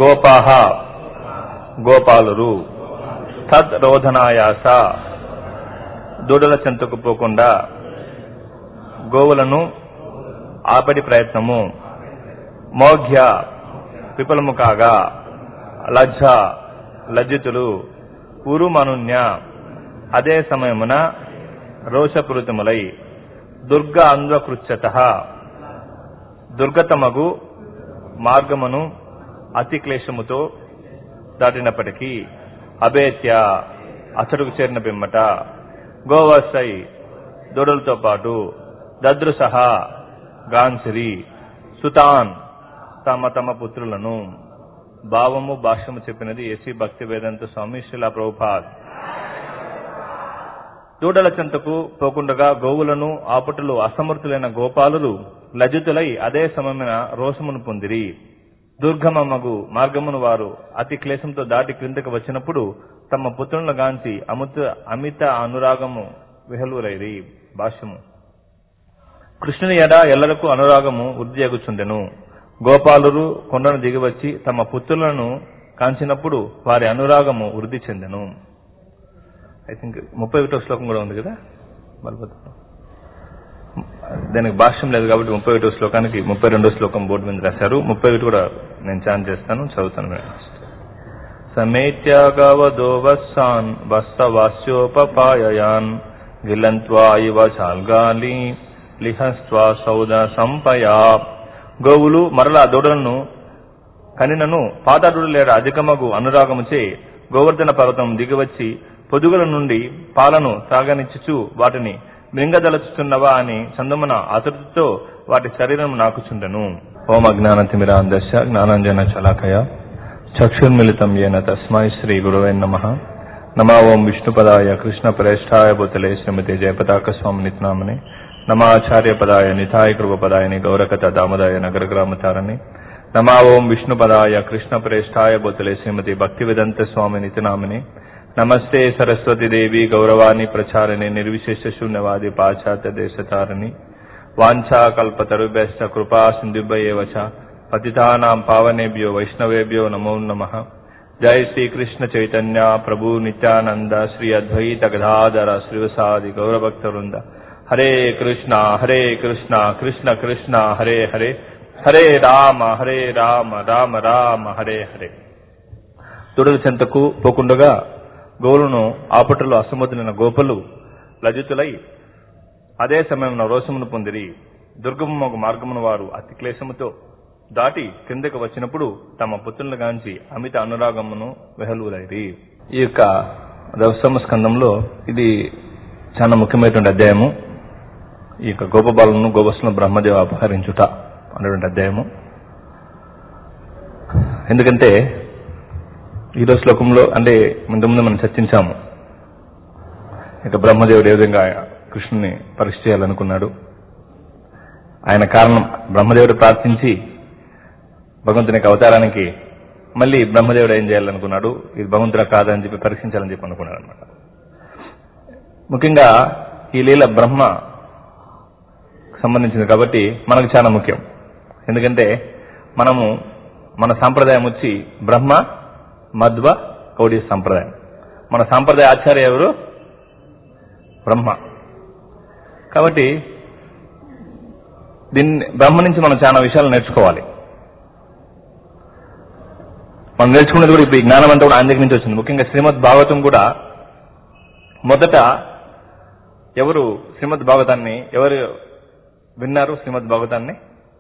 గోపాహ గోపాలురు తద్ రోధనాయాస దూడల చెంతకు పోకుండా గోవులను ఆపడి ప్రయత్నము మౌఘ్య విఫలము కాగా లజ్జ లజ్జితులు ఉరుమనున్య అదే సమయమున రోషపూరితములై దుర్గ అంధ్వకృత్యత దుర్గతమగు మార్గమును అతి క్లేశముతో దాటినప్పటికీ అభేత్య అతడుకు చేరిన పిమ్మట గోవసై దూడలతో పాటు దదృశహ గాంసిరి సుతాన్ తమ తమ పుత్రులను భావము భాష్యము చెప్పినది ఎసి భక్తి వేదంత స్వామి శిలా ప్రభుపాద్ దూడల చెంతకు పోకుండగా గోవులను ఆపటులు అసమర్థులైన గోపాలులు లజ్జితులై అదే సమయమైన రోషమును పొందిరి దుర్గమమ్మగు మార్గమును వారు అతి క్లేశంతో దాటి క్రిందకు వచ్చినప్పుడు తమ పుత్రులను గాంచి అమిత అమిత అనురాగము విహలురైరి భాష్యము కృష్ణుని ఎడ ఎల్లరకు అనురాగము వృద్ధియగుచుండెను గోపాలురు కొండను దిగివచ్చి తమ పుత్రులను కాంచినప్పుడు వారి అనురాగము వృద్ధి చెందెను ఐ థింక్ ముప్పై ఒకటో శ్లోకం కూడా ఉంది కదా బలభద్రం దానికి భాష్యం లేదు కాబట్టి ముప్పై ఒకటో శ్లోకానికి ముప్పై రెండో శ్లోకం బోర్డు మీద రాశారు ముప్పై ఒకటి కూడా నేను ఛాన్ చేస్తాను చదువుతాను సమేత్య గవదో వత్సాన్ వస్తవాస్యోపపాయయాన్ గిలంత్వా ఇవ చాల్గాలి లిహస్త్వా సౌద సంపయా గోవులు మరలా దూడలను కనినను పాతాడుడు లేడ అధికమగు అనురాగముచే గోవర్ధన పర్వతం దిగివచ్చి పొదుగుల నుండి పాలను తాగనిచ్చుచు వాటిని మృంగదలుచుతున్నవా అని చందమున ఆతృతితో వాటి శరీరం నాకుచుండెను ఓం అజ్ఞానతిమిరాందశ జ్ఞానంజన చలాకయ చక్షుర్మిళితం ఏన తస్మై శ్రీ గురువే నమ నమా ఓం విష్ణుపదాయ కృష్ణ ప్రేష్టాయ బుతలే శ్రీమతి జయపతాక స్వామి నిత్నామని నమాచార్య పదాయ నితాయ కృపపదాయని గౌరకత దామదాయ నగర గ్రామతారని నమా ఓం విష్ణుపదాయ కృష్ణ ప్రేష్టాయ బుతలే శ్రీమతి భక్తి వేదంత స్వామి నితినామని నమస్తే సరస్వతి దేవి గౌరవాణి ప్రచారిణి నిర్విశేష శూన్యవాది పాశ్చాత్య దేశతారిణి వాంఛా కల్పతరుభ్యశ్చ కృపా సింధుభ్యవచ పతితానాం పావనేభ్యో వైష్ణవేభ్యో నమో నమ జై శ్రీకృష్ణ చైతన్య ప్రభు నిత్యానంద శ్రీ అద్వైత గదాధర శ్రీవసాది గౌరభక్త వృంద హరే కృష్ణ హరే కృష్ణ కృష్ణ కృష్ణ హరే హరే హరే రామ హరే రామ రామ రామ హరే హరే తుడల చెంతకు పోకుండగా గోవులను ఆపటలో అసమర్థులైన గోపలు లజితులై అదే సమయంలో రోషమును పొందిరి దుర్గమొగ మార్గమును వారు అతి క్లేశముతో దాటి కిందకు వచ్చినప్పుడు తమ పుత్రులను గాంచి అమిత అనురాగమును వెహలులైరి ఈ యొక్క దశమ స్కందంలో ఇది చాలా ముఖ్యమైనటువంటి అధ్యాయము ఈ యొక్క గోపబాలను గోవస్సులను బ్రహ్మదేవ అపహరించుట అనేటువంటి అధ్యాయము ఎందుకంటే ఈరోజు శ్లోకంలో అంటే ముందు మనం చర్చించాము ఇక బ్రహ్మదేవుడు ఏ విధంగా కృష్ణుని పరీక్ష చేయాలనుకున్నాడు ఆయన కారణం బ్రహ్మదేవుడు ప్రార్థించి భగవంతుని యొక్క అవతారానికి మళ్ళీ బ్రహ్మదేవుడు ఏం చేయాలనుకున్నాడు ఇది భగవంతుడు కాదని చెప్పి పరీక్షించాలని చెప్పి అనుకున్నాడు అనమాట ముఖ్యంగా ఈ లీల బ్రహ్మ సంబంధించింది కాబట్టి మనకు చాలా ముఖ్యం ఎందుకంటే మనము మన సాంప్రదాయం వచ్చి బ్రహ్మ మధ్వ కౌడి సంప్రదాయం మన సాంప్రదాయ ఆచార్య ఎవరు బ్రహ్మ కాబట్టి దీన్ని బ్రహ్మ నుంచి మనం చాలా విషయాలు నేర్చుకోవాలి మనం నేర్చుకున్నది కూడా ఇప్పుడు ఈ జ్ఞానం అంతా కూడా ఆయన దగ్గర నుంచి వచ్చింది ముఖ్యంగా శ్రీమద్ భాగవతం కూడా మొదట ఎవరు శ్రీమద్ భాగవతాన్ని ఎవరు విన్నారు శ్రీమద్ భాగవతాన్ని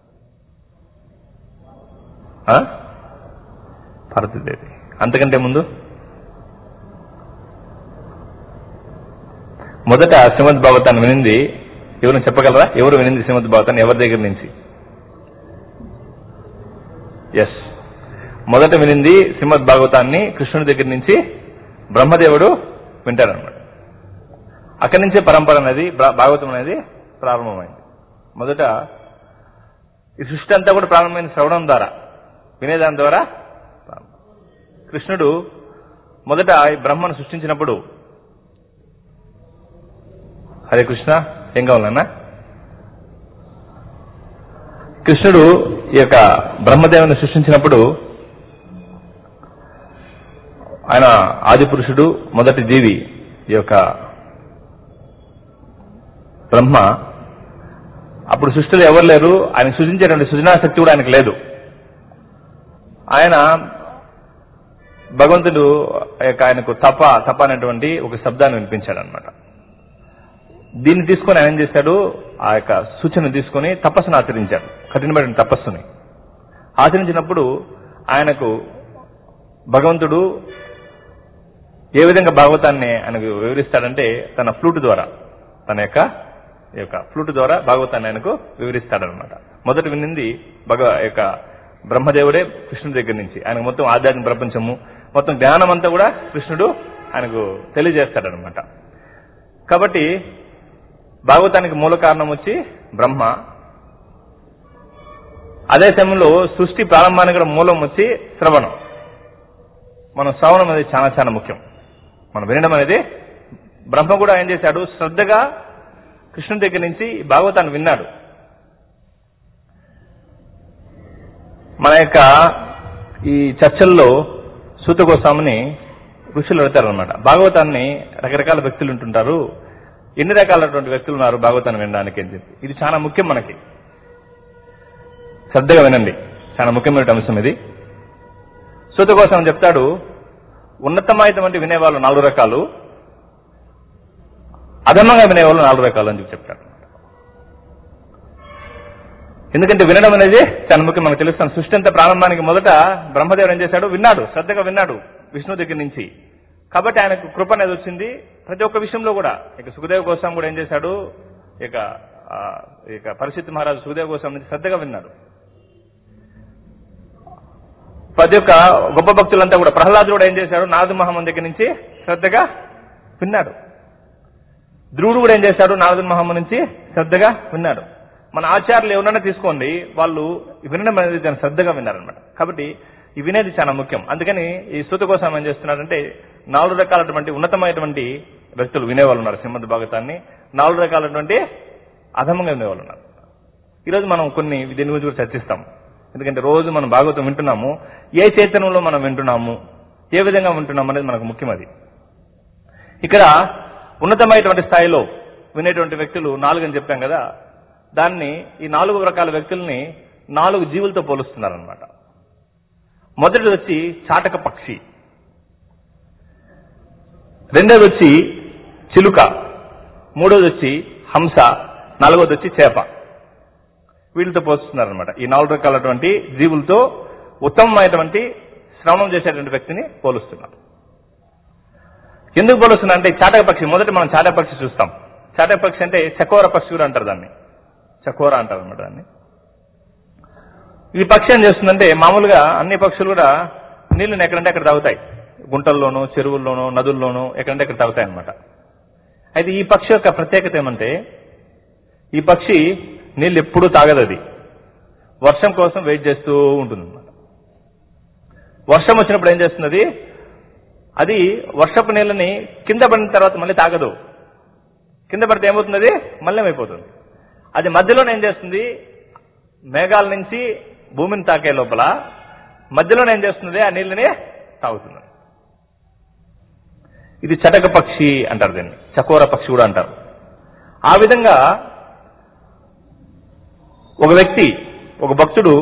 ఆ? భారతీదేవి అంతకంటే ముందు మొదట శ్రీమద్ భాగవతాన్ని వినింది ఎవరు చెప్పగలరా ఎవరు వినింది శ్రీమద్ భాగవతాన్ని ఎవరి దగ్గర నుంచి ఎస్ మొదట వినింది శ్రీమద్ భాగవతాన్ని కృష్ణుడి దగ్గర నుంచి బ్రహ్మదేవుడు వింటారనమాట అక్కడి నుంచే పరంపర అనేది భా- భాగవతం అనేది ప్రారంభమైంది మొదట ఈ సృష్టి అంతా కూడా ప్రారంభమైన శ్రవణం ద్వారా వినేదాని ద్వారా ప్రారంభం. కృష్ణుడు మొదట ఈ బ్రహ్మను సృష్టించినప్పుడు హరే కృష్ణ ఏం కావాలన్నా కృష్ణుడు ఈ యొక్క బ్రహ్మదేవుని సృష్టించినప్పుడు ఆయన ఆది పురుషుడు మొదటి జీవి ఈ యొక్క బ్రహ్మ అప్పుడు సృష్టిలో ఎవరు లేరు ఆయన సృజించేటువంటి సృజనాశక్తి కూడా ఆయనకు లేదు ఆయన భగవంతుడు యొక్క ఆయనకు తప తప అనేటువంటి ఒక శబ్దాన్ని వినిపించాడు అనమాట దీన్ని తీసుకొని ఆయన ఏం చేశాడు ఆ యొక్క సూచన తీసుకొని తపస్సును ఆచరించాడు కఠినమైన తపస్సుని ఆచరించినప్పుడు ఆయనకు భగవంతుడు ఏ విధంగా భాగవతాన్ని ఆయనకు వివరిస్తాడంటే తన ఫ్లూట్ ద్వారా తన యొక్క ఈ యొక్క ఫ్లూట్ ద్వారా భాగవతాన్ని ఆయనకు వివరిస్తాడనమాట మొదట వినింది భగ యొక్క బ్రహ్మదేవుడే కృష్ణుడి దగ్గర నుంచి ఆయనకు మొత్తం ఆధ్యాత్మిక ప్రపంచము మొత్తం జ్ఞానం అంతా కూడా కృష్ణుడు ఆయనకు తెలియజేస్తాడనమాట కాబట్టి భాగవతానికి మూల కారణం వచ్చి బ్రహ్మ అదే సమయంలో సృష్టి ప్రారంభానికి కూడా మూలం వచ్చి శ్రవణం మనం శ్రవణం అనేది చాలా చాలా ముఖ్యం మనం వినడం అనేది బ్రహ్మ కూడా ఏం చేశాడు శ్రద్ధగా కృష్ణుడి దగ్గర నుంచి ఈ భాగవతాన్ని విన్నాడు మన యొక్క ఈ చర్చల్లో సూత గోస్వామిని ఋషులు అడతారనమాట భాగవతాన్ని రకరకాల వ్యక్తులు ఉంటుంటారు ఎన్ని రకాలైనటువంటి వ్యక్తులు ఉన్నారు భాగవతాన్ని వినడానికి అని చెప్పి ఇది చాలా ముఖ్యం మనకి శ్రద్ధగా వినండి చాలా ముఖ్యమైన అంశం ఇది సూత కోసం చెప్తాడు ఉన్నతమైనటువంటి వినేవాళ్ళు నాలుగు రకాలు అధమంగా వినేవాళ్ళు నాలుగు రకాలు అని చెప్పి చెప్తాడు ఎందుకంటే వినడం అనేది చాలా ముఖ్యం మనకు తెలుస్తాను సృష్టి అంతా ప్రారంభానికి మొదట బ్రహ్మదేవుడు ఏం చేశాడు విన్నాడు శ్రద్ధగా విన్నాడు విష్ణు దగ్గర నుంచి కాబట్టి ఆయనకు కృప అనేది వచ్చింది ప్రతి ఒక్క విషయంలో కూడా ఇక సుఖదేవ్ కోసం కూడా ఏం చేశాడు ఇక ఆ, ఇక పరిస్థితి మహారాజు సుఖదేవ్ కోసం నుంచి శ్రద్ధగా విన్నాడు ప్రతి ఒక్క గొప్ప భక్తులంతా కూడా ప్రహ్లాదుడు కూడా ఏం చేశాడు నారదు మహమ్మద్ దగ్గర నుంచి శ్రద్ధగా విన్నాడు ధ్రువుడు కూడా ఏం చేశాడు నారదు మహమ్మద్ నుంచి శ్రద్ధగా విన్నాడు మన ఆచార్యులు ఎవరైనా తీసుకోండి వాళ్ళు వినడం అనేది చాలా శ్రద్ధగా విన్నారనమాట కాబట్టి ఈ వినేది చాలా ముఖ్యం అందుకని ఈ సూత కోసం ఏం చేస్తున్నారంటే నాలుగు రకాలటువంటి ఉన్నతమైనటువంటి వ్యక్తులు వినేవాళ్ళు ఉన్నారు శ్రీమద్ భాగవతాన్ని నాలుగు రకాలటువంటి అధమంగా వినేవాళ్ళు ఉన్నారు ఈరోజు మనం కొన్ని దీని గురించి కూడా చర్చిస్తాం ఎందుకంటే రోజు మనం భాగవతం వింటున్నాము ఏ చైతన్యంలో మనం వింటున్నాము ఏ విధంగా వింటున్నాము అనేది మనకు ముఖ్యం అది ఇక్కడ ఉన్నతమైనటువంటి స్థాయిలో వినేటువంటి వ్యక్తులు నాలుగు అని చెప్పాం కదా దాన్ని ఈ నాలుగు రకాల వ్యక్తుల్ని నాలుగు జీవులతో పోలుస్తున్నారనమాట మొదటిది వచ్చి చాటక పక్షి రెండోది వచ్చి చిలుక మూడోది వచ్చి హంస నాలుగోది వచ్చి చేప వీళ్ళతో పోలుస్తున్నారనమాట ఈ నాలుగు రకాలటువంటి జీవులతో ఉత్తమమైనటువంటి శ్రమం చేసేటువంటి వ్యక్తిని పోలుస్తున్నారు ఎందుకు పోలుస్తున్నా అంటే చాటక పక్షి మొదట మనం చాటక పక్షి చూస్తాం చాటక పక్షి అంటే చకోర పక్షి కూడా అంటారు దాన్ని చకోర అంటారు అనమాట దాన్ని ఈ పక్షి ఏం చేస్తుందంటే మామూలుగా అన్ని పక్షులు కూడా నీళ్లను ఎక్కడంటే అక్కడ తాగుతాయి గుంటల్లోనూ చెరువుల్లోనూ నదుల్లోనూ ఎక్కడంటే అక్కడ తాగుతాయి అనమాట అయితే ఈ పక్షి యొక్క ప్రత్యేకత ఏమంటే ఈ పక్షి నీళ్ళు ఎప్పుడూ తాగదు అది వర్షం కోసం వెయిట్ చేస్తూ ఉంటుంది అనమాట వర్షం వచ్చినప్పుడు ఏం చేస్తున్నది అది వర్షపు నీళ్ళని కింద పడిన తర్వాత మళ్ళీ తాగదు కింద పడితే ఏమవుతుంది అది మల్యమైపోతుంది అది మధ్యలోనే ఏం చేస్తుంది మేఘాల నుంచి భూమిని తాకే లోపల మధ్యలోనే ఏం చేస్తుంది ఆ నీళ్ళని తాగుతుంది ఇది చటక పక్షి అంటారు దీన్ని చకోర పక్షి కూడా అంటారు ఆ విధంగా ఒక వ్యక్తి ఒక భక్తుడు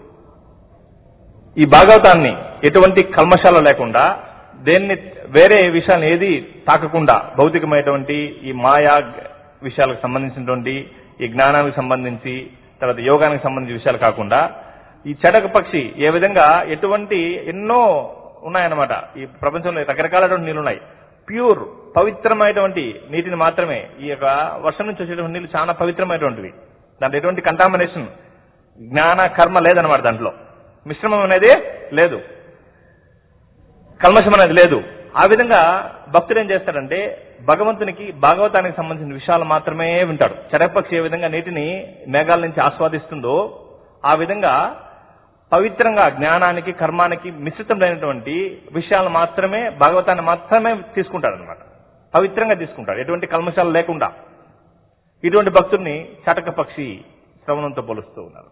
ఈ భాగవతాన్ని ఎటువంటి కల్మశాల లేకుండా దేన్ని వేరే విషయాన్ని ఏది తాకకుండా భౌతికమైనటువంటి ఈ మాయా విషయాలకు సంబంధించినటువంటి ఈ జ్ఞానానికి సంబంధించి తర్వాత యోగానికి సంబంధించిన విషయాలు కాకుండా ఈ చెడక పక్షి ఏ విధంగా ఎటువంటి ఎన్నో ఉన్నాయన్నమాట ఈ ప్రపంచంలో రకరకాలైనటువంటి నీళ్ళు ఉన్నాయి ప్యూర్ పవిత్రమైనటువంటి నీటిని మాత్రమే ఈ యొక్క వర్షం నుంచి వచ్చేటువంటి నీళ్ళు చాలా పవిత్రమైనటువంటివి దాంట్లో ఎటువంటి కంటామినేషన్ జ్ఞాన కర్మ లేదన్నమాట దాంట్లో మిశ్రమం అనేది లేదు కల్మషం అనేది లేదు ఆ విధంగా భక్తుడు ఏం చేస్తాడంటే భగవంతునికి భాగవతానికి సంబంధించిన విషయాలు మాత్రమే వింటాడు చెరపక్షి ఏ విధంగా నీటిని మేఘాల నుంచి ఆస్వాదిస్తుందో ఆ విధంగా పవిత్రంగా జ్ఞానానికి కర్మానికి మిశ్రితమైనటువంటి విషయాలు మాత్రమే భాగవతాన్ని మాత్రమే తీసుకుంటాడు అనమాట పవిత్రంగా తీసుకుంటాడు ఎటువంటి కల్మషాలు లేకుండా ఇటువంటి భక్తుడిని చటక పక్షి శ్రవణంతో పోలుస్తూ ఉన్నారు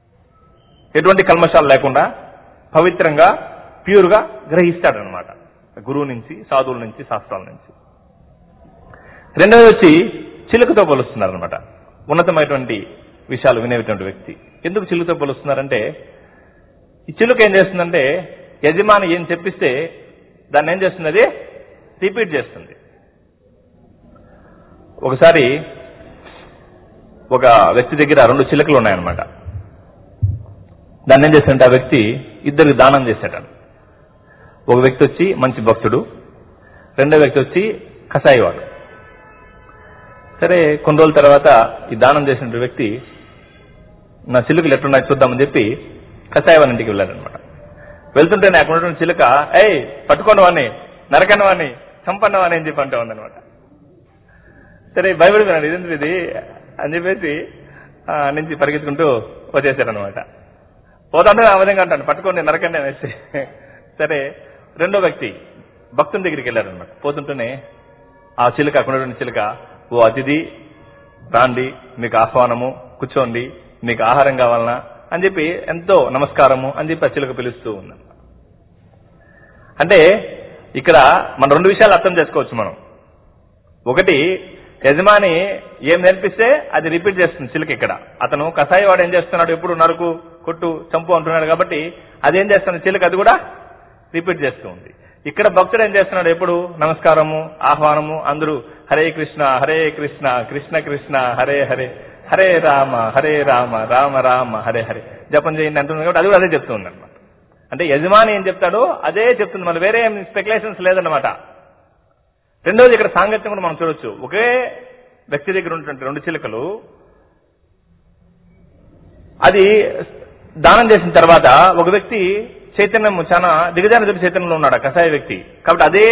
ఎటువంటి కల్మషాలు లేకుండా పవిత్రంగా ప్యూర్గా గ్రహిస్తాడనమాట గురువు నుంచి సాధువుల నుంచి శాస్త్రాల నుంచి రెండవది వచ్చి చిలుకతో పోలుస్తున్నారు అనమాట ఉన్నతమైనటువంటి విషయాలు వినేటువంటి వ్యక్తి ఎందుకు చిలుకతో పోలుస్తున్నారంటే ఈ చిలుక ఏం చేస్తుందంటే యజమాని ఏం చెప్పిస్తే దాన్ని ఏం చేస్తుంది అది రిపీట్ చేస్తుంది ఒకసారి ఒక వ్యక్తి దగ్గర రెండు చిలుకలు ఉన్నాయన్నమాట దాన్ని ఏం చేశాడంటే ఆ వ్యక్తి ఇద్దరికి దానం చేశాడు ఒక వ్యక్తి వచ్చి మంచి భక్తుడు రెండో వ్యక్తి వచ్చి కసాయివాడు సరే కొన్ని రోజుల తర్వాత ఈ దానం చేసిన వ్యక్తి నా చిలుకలు ఎట్లున్నాయి చూద్దామని చెప్పి కసాయి వాళ్ళ ఇంటికి వెళ్ళాడనమాట వెళ్తుంటే నాకు ఉన్నటువంటి చిలుక ఏయ్ పట్టుకోండి వాడిని నరకండి వాడిని చంపండి వాడిని అని చెప్పి అంటా ఉందనమాట సరే భయపడిపోయినాడు ఇదేంటి ఇది అని చెప్పేసి ఆ, నుంచి పరిగెత్తుకుంటూ వచ్చేసాడనమాట పోతాడు ఆ విధంగా అంటాను పట్టుకోండి నరకండి అనేసి సరే రెండో వ్యక్తి భక్తుని దగ్గరికి వెళ్ళారనమాట పోతుంటేనే ఆ చిలుక అక్కడ ఉన్నటువంటి చిలుక ఓ అతిథి రాండి మీకు ఆహ్వానము కూర్చోండి మీకు ఆహారం కావాలనా అని చెప్పి ఎంతో నమస్కారము అని చెప్పి ఆ చిలుక పిలుస్తూ ఉంది అంటే ఇక్కడ మన రెండు విషయాలు అర్థం చేసుకోవచ్చు మనం ఒకటి యజమాని ఏం నేర్పిస్తే అది రిపీట్ చేస్తుంది చిలుక ఇక్కడ అతను కషాయి వాడు ఏం చేస్తున్నాడు ఎప్పుడు నరుకు కొట్టు చంపు అంటున్నాడు కాబట్టి అదేం చేస్తుంది చిలుక అది కూడా రిపీట్ చేస్తూ ఉంది ఇక్కడ భక్తుడు ఏం చేస్తున్నాడు ఎప్పుడు నమస్కారము ఆహ్వానము అందరూ హరే కృష్ణ హరే కృష్ణ కృష్ణ కృష్ణ హరే హరే హరే రామ హరే రామ రామ రామ హరే హరే జపం చేయండి అంటుంది కాబట్టి అది కూడా అదే చెప్తూ ఉంది అనమాట అంటే యజమాని ఏం చెప్తాడో అదే చెప్తుంది మళ్ళీ వేరే ఏం స్పెక్యులేషన్స్ లేదన్నమాట రెండోది ఇక్కడ సాంగత్యం కూడా మనం చూడొచ్చు ఒకే వ్యక్తి దగ్గర ఉన్నటువంటి రెండు చిలుకలు అది దానం చేసిన తర్వాత ఒక వ్యక్తి చైతన్యం చాలా దిగజారి చైతన్యంలో ఉన్నాడు ఆ కషాయ వ్యక్తి కాబట్టి అదే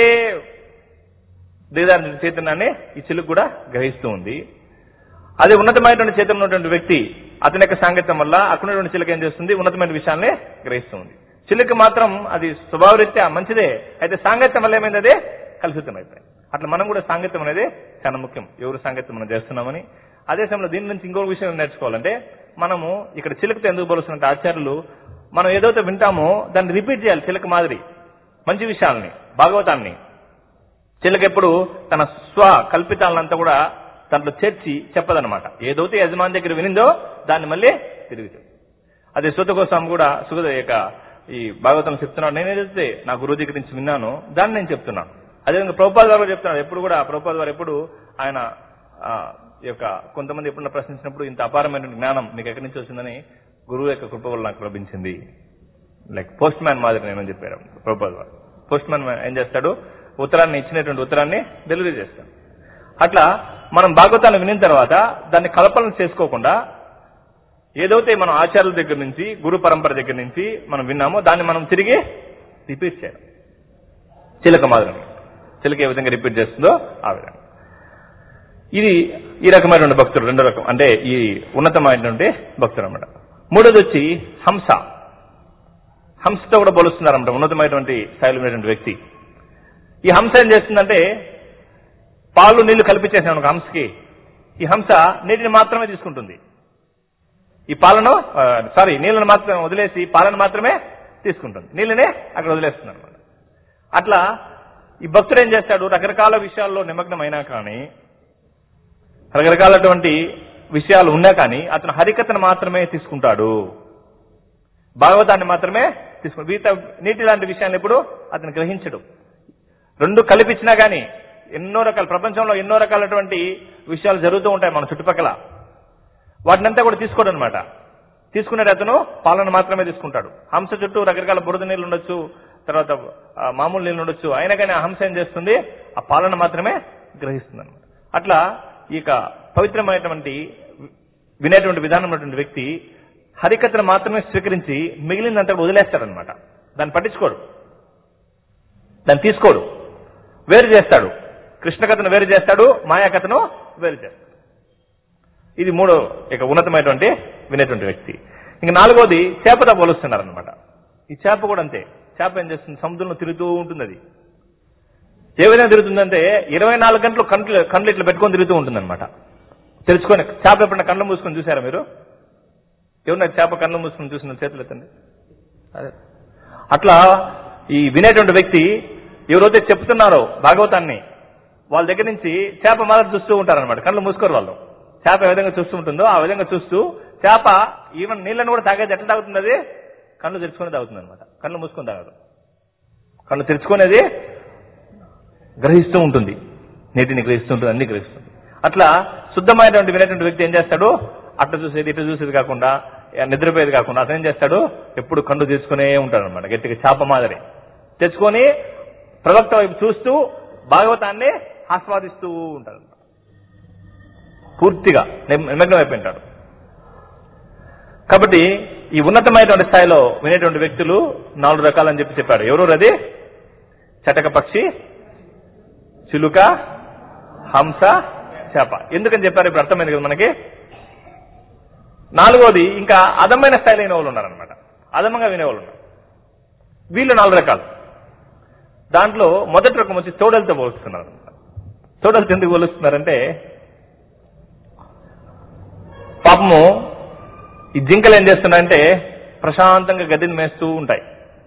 దిగజారి చైతన్యాన్ని ఈ చిలుక కూడా గ్రహిస్తూ ఉంది అదే ఉన్నతమైనటువంటి చైతన్యం ఉన్నటువంటి వ్యక్తి అతని యొక్క సాంగత్యం వల్ల అక్కడ ఉన్నటువంటి చిలుక ఏం చేస్తుంది ఉన్నతమైన విషయాన్ని గ్రహిస్తుంది చిలుక మాత్రం అది స్వభావరీత్యా మంచిదే అయితే సాంగత్యం వల్ల ఏమైంది అదే కలుషితం అయిపోయింది అట్లా మనం కూడా సాంగత్యం అనేది చాలా ముఖ్యం ఎవరు సాంగత్యం మనం చేస్తున్నామని అదే సమయంలో దీని నుంచి ఇంకొక విషయం నేర్చుకోవాలంటే మనము ఇక్కడ చిలుకతో ఎందుకు పోలుస్తున్నట్టు ఆచార్యులు మనం ఏదైతే వింటామో దాన్ని రిపీట్ చేయాలి చిలుక మాదిరి మంచి విషయాల్ని భాగవతాన్ని చిలక ఎప్పుడు తన స్వ కల్పితాలనంతా కూడా దాంట్లో చేర్చి చెప్పదనమాట ఏదైతే యజమాని దగ్గర వినిందో దాన్ని మళ్ళీ తిరిగి చెప్పు అదే సుత కోసం కూడా సుగత యొక్క ఈ భాగవతం చెప్తున్నాడు నేను ఏదైతే నా గురువు దగ్గర నుంచి విన్నానో దాన్ని నేను చెప్తున్నాను అదేవిధంగా ప్రభుపాద గారు కూడా చెప్తున్నాడు ఎప్పుడు కూడా ప్రభుపాద గారు ఎప్పుడు ఆయన ఆ, ఈ యొక్క కొంతమంది ఎప్పుడన్నా ప్రశ్నించినప్పుడు ఇంత అపారమైన జ్ఞానం మీకు ఎక్కడి నుంచి వచ్చిందని గురువు యొక్క కృప వల్ల నాకు లభించింది లైక్ పోస్ట్ మ్యాన్ మాదిరి నేను చెప్పారు ప్రభుపాద గారు పోస్ట్ మ్యాన్ ఏం చేస్తాడు ఉత్తరాన్ని ఇచ్చినటువంటి ఉత్తరాన్ని డెలివరీ చేస్తాడు అట్లా మనం భాగవతాన్ని వినిన తర్వాత దాన్ని కల్పన చేసుకోకుండా ఏదైతే మనం ఆచార్యుల దగ్గర నుంచి గురు పరంపర దగ్గర నుంచి మనం విన్నామో దాన్ని మనం తిరిగి రిపీట్ చేయాలి చిలక మాదిరి చిలక ఏ విధంగా రిపీట్ చేస్తుందో ఆ విధంగా ఇది ఈ రకమైనటువంటి భక్తులు రెండో రకం అంటే ఈ ఉన్నతమైనటువంటి భక్తులు అనమాట మూడోది వచ్చి హంస హంసతో కూడా పోలుస్తున్నారన్నమాట ఉన్నతమైనటువంటి స్థాయిలో ఉన్నటువంటి వ్యక్తి ఈ హంస ఏం చేస్తుందంటే పాలు నీళ్లు కల్పించేసాను ఒక హంసకి ఈ హంస నీటిని మాత్రమే తీసుకుంటుంది ఈ పాలను ఆ, సారీ నీళ్ళని మాత్రమే వదిలేసి పాలను మాత్రమే తీసుకుంటుంది నీళ్ళనే అక్కడ వదిలేస్తుంది అనమాట అట్లా ఈ భక్తుడు ఏం చేస్తాడు రకరకాల విషయాల్లో నిమగ్నమైనా కానీ రకరకాలటువంటి విషయాలు ఉన్నా కానీ అతను హరికథను మాత్రమే తీసుకుంటాడు భాగవతాన్ని మాత్రమే తీసుకుంటాడు వీత నీటి లాంటి విషయాన్ని ఎప్పుడు అతను గ్రహించడు రెండు కల్పించినా కానీ ఎన్నో రకాల ప్రపంచంలో ఎన్నో రకాలటువంటి విషయాలు జరుగుతూ ఉంటాయి మన చుట్టుపక్కల వాటినంతా కూడా తీసుకోడు అనమాట తీసుకునే అతను పాలన మాత్రమే తీసుకుంటాడు హంస చుట్టూ రకరకాల బురద నీళ్ళు ఉండొచ్చు తర్వాత ఆ, మామూలు నీళ్ళు ఉండొచ్చు అయినా కానీ ఆ హంస ఏం చేస్తుంది ఆ పాలన మాత్రమే గ్రహిస్తుంది అనమాట అట్లా ఈ యొక్క పవిత్రమైనటువంటి వినేటువంటి విధానం ఉన్నటువంటి వ్యక్తి హరికథను మాత్రమే స్వీకరించి మిగిలిందంతా కూడా వదిలేస్తాడనమాట దాన్ని పట్టించుకోడు దాన్ని తీసుకోడు వేరు చేస్తాడు కృష్ణ కథను వేరు చేస్తాడు మాయా కథను వేరు చేస్తాడు ఇది మూడో ఇక ఉన్నతమైనటువంటి వినేటువంటి వ్యక్తి ఇంకా నాలుగోది చేపతో పోలుస్తున్నారు అనమాట ఈ చేప కూడా అంతే చేప ఏం చేస్తుంది సముద్రంలో తిరుగుతూ ఉంటుంది అది ఏ విధంగా తిరుగుతుందంటే ఇరవై నాలుగు గంటలు కంట్లు కండ్లు ఇట్లా పెట్టుకొని తిరుగుతూ ఉంటుంది అనమాట తెరుచుకొని చేప ఎప్పుడన్నా కళ్ళు మూసుకొని చూసారా మీరు ఎవరన్నా చేప కళ్ళు మూసుకొని చూసిన చేతులు ఎత్తండి అదే అట్లా ఈ వినేటువంటి వ్యక్తి ఎవరైతే చెప్తున్నారో భాగవతాన్ని వాళ్ళ దగ్గర నుంచి చేప మొదలు చూస్తూ ఉంటారన్నమాట కళ్ళు మూసుకోరు వాళ్ళు చేప ఏ విధంగా చూస్తూ ఉంటుందో ఆ విధంగా చూస్తూ చేప ఈవెన్ నీళ్ళని కూడా తాగేది ఎట్లా తాగుతుంది అది కళ్ళు తెరుచుకొని తాగుతుంది అనమాట కళ్ళు మూసుకొని తాగదు కళ్ళు తెరుచుకునేది గ్రహిస్తూ ఉంటుంది నీటిని గ్రహిస్తూ ఉంటుంది అన్ని గ్రహిస్తుంది అట్లా శుద్ధమైనటువంటి వినేటువంటి వ్యక్తి ఏం చేస్తాడు అట్లా చూసేది ఇట్లా చూసేది కాకుండా ఏ నిద్రపోయేది కాకుండా అతను ఏం చేస్తాడు ఎప్పుడు కళ్ళు తెచ్చుకునే ఉంటాడు అనమాట గట్టిగా చేప మాదిరి తెచ్చుకొని ప్రవక్త వైపు చూస్తూ భాగవతాన్ని ఆస్వాదిస్తూ ఉంటాడు పూర్తిగా నిమ్- నిమగ్నమైపోయి ఉంటాడు కాబట్టి ఈ ఉన్నతమైనటువంటి స్థాయిలో వినేటువంటి వ్యక్తులు నాలుగు రకాలని చెప్పి చెప్పాడు ఎవరు అది చటక పక్షి చిలుక హంస చేప ఎందుకని చెప్పారు ఇప్పుడు అర్థమైంది కదా మనకి నాలుగోది ఇంకా అదమైన స్థాయిలో వినే వాళ్ళు ఉన్నారనమాట అదమంగా వినేవాళ్ళు ఉన్నారు వీళ్ళు నాలుగు రకాలు దాంట్లో మొదటి రకం వచ్చి తోడలతో పోలుస్తున్నారు అనమాట తోడలతో ఎందుకు పోలుస్తున్నారంటే పాపము ఈ జింకలు ఏం చేస్తున్నాయంటే ప్రశాంతంగా గదిని మేస్తూ ఉంటాయి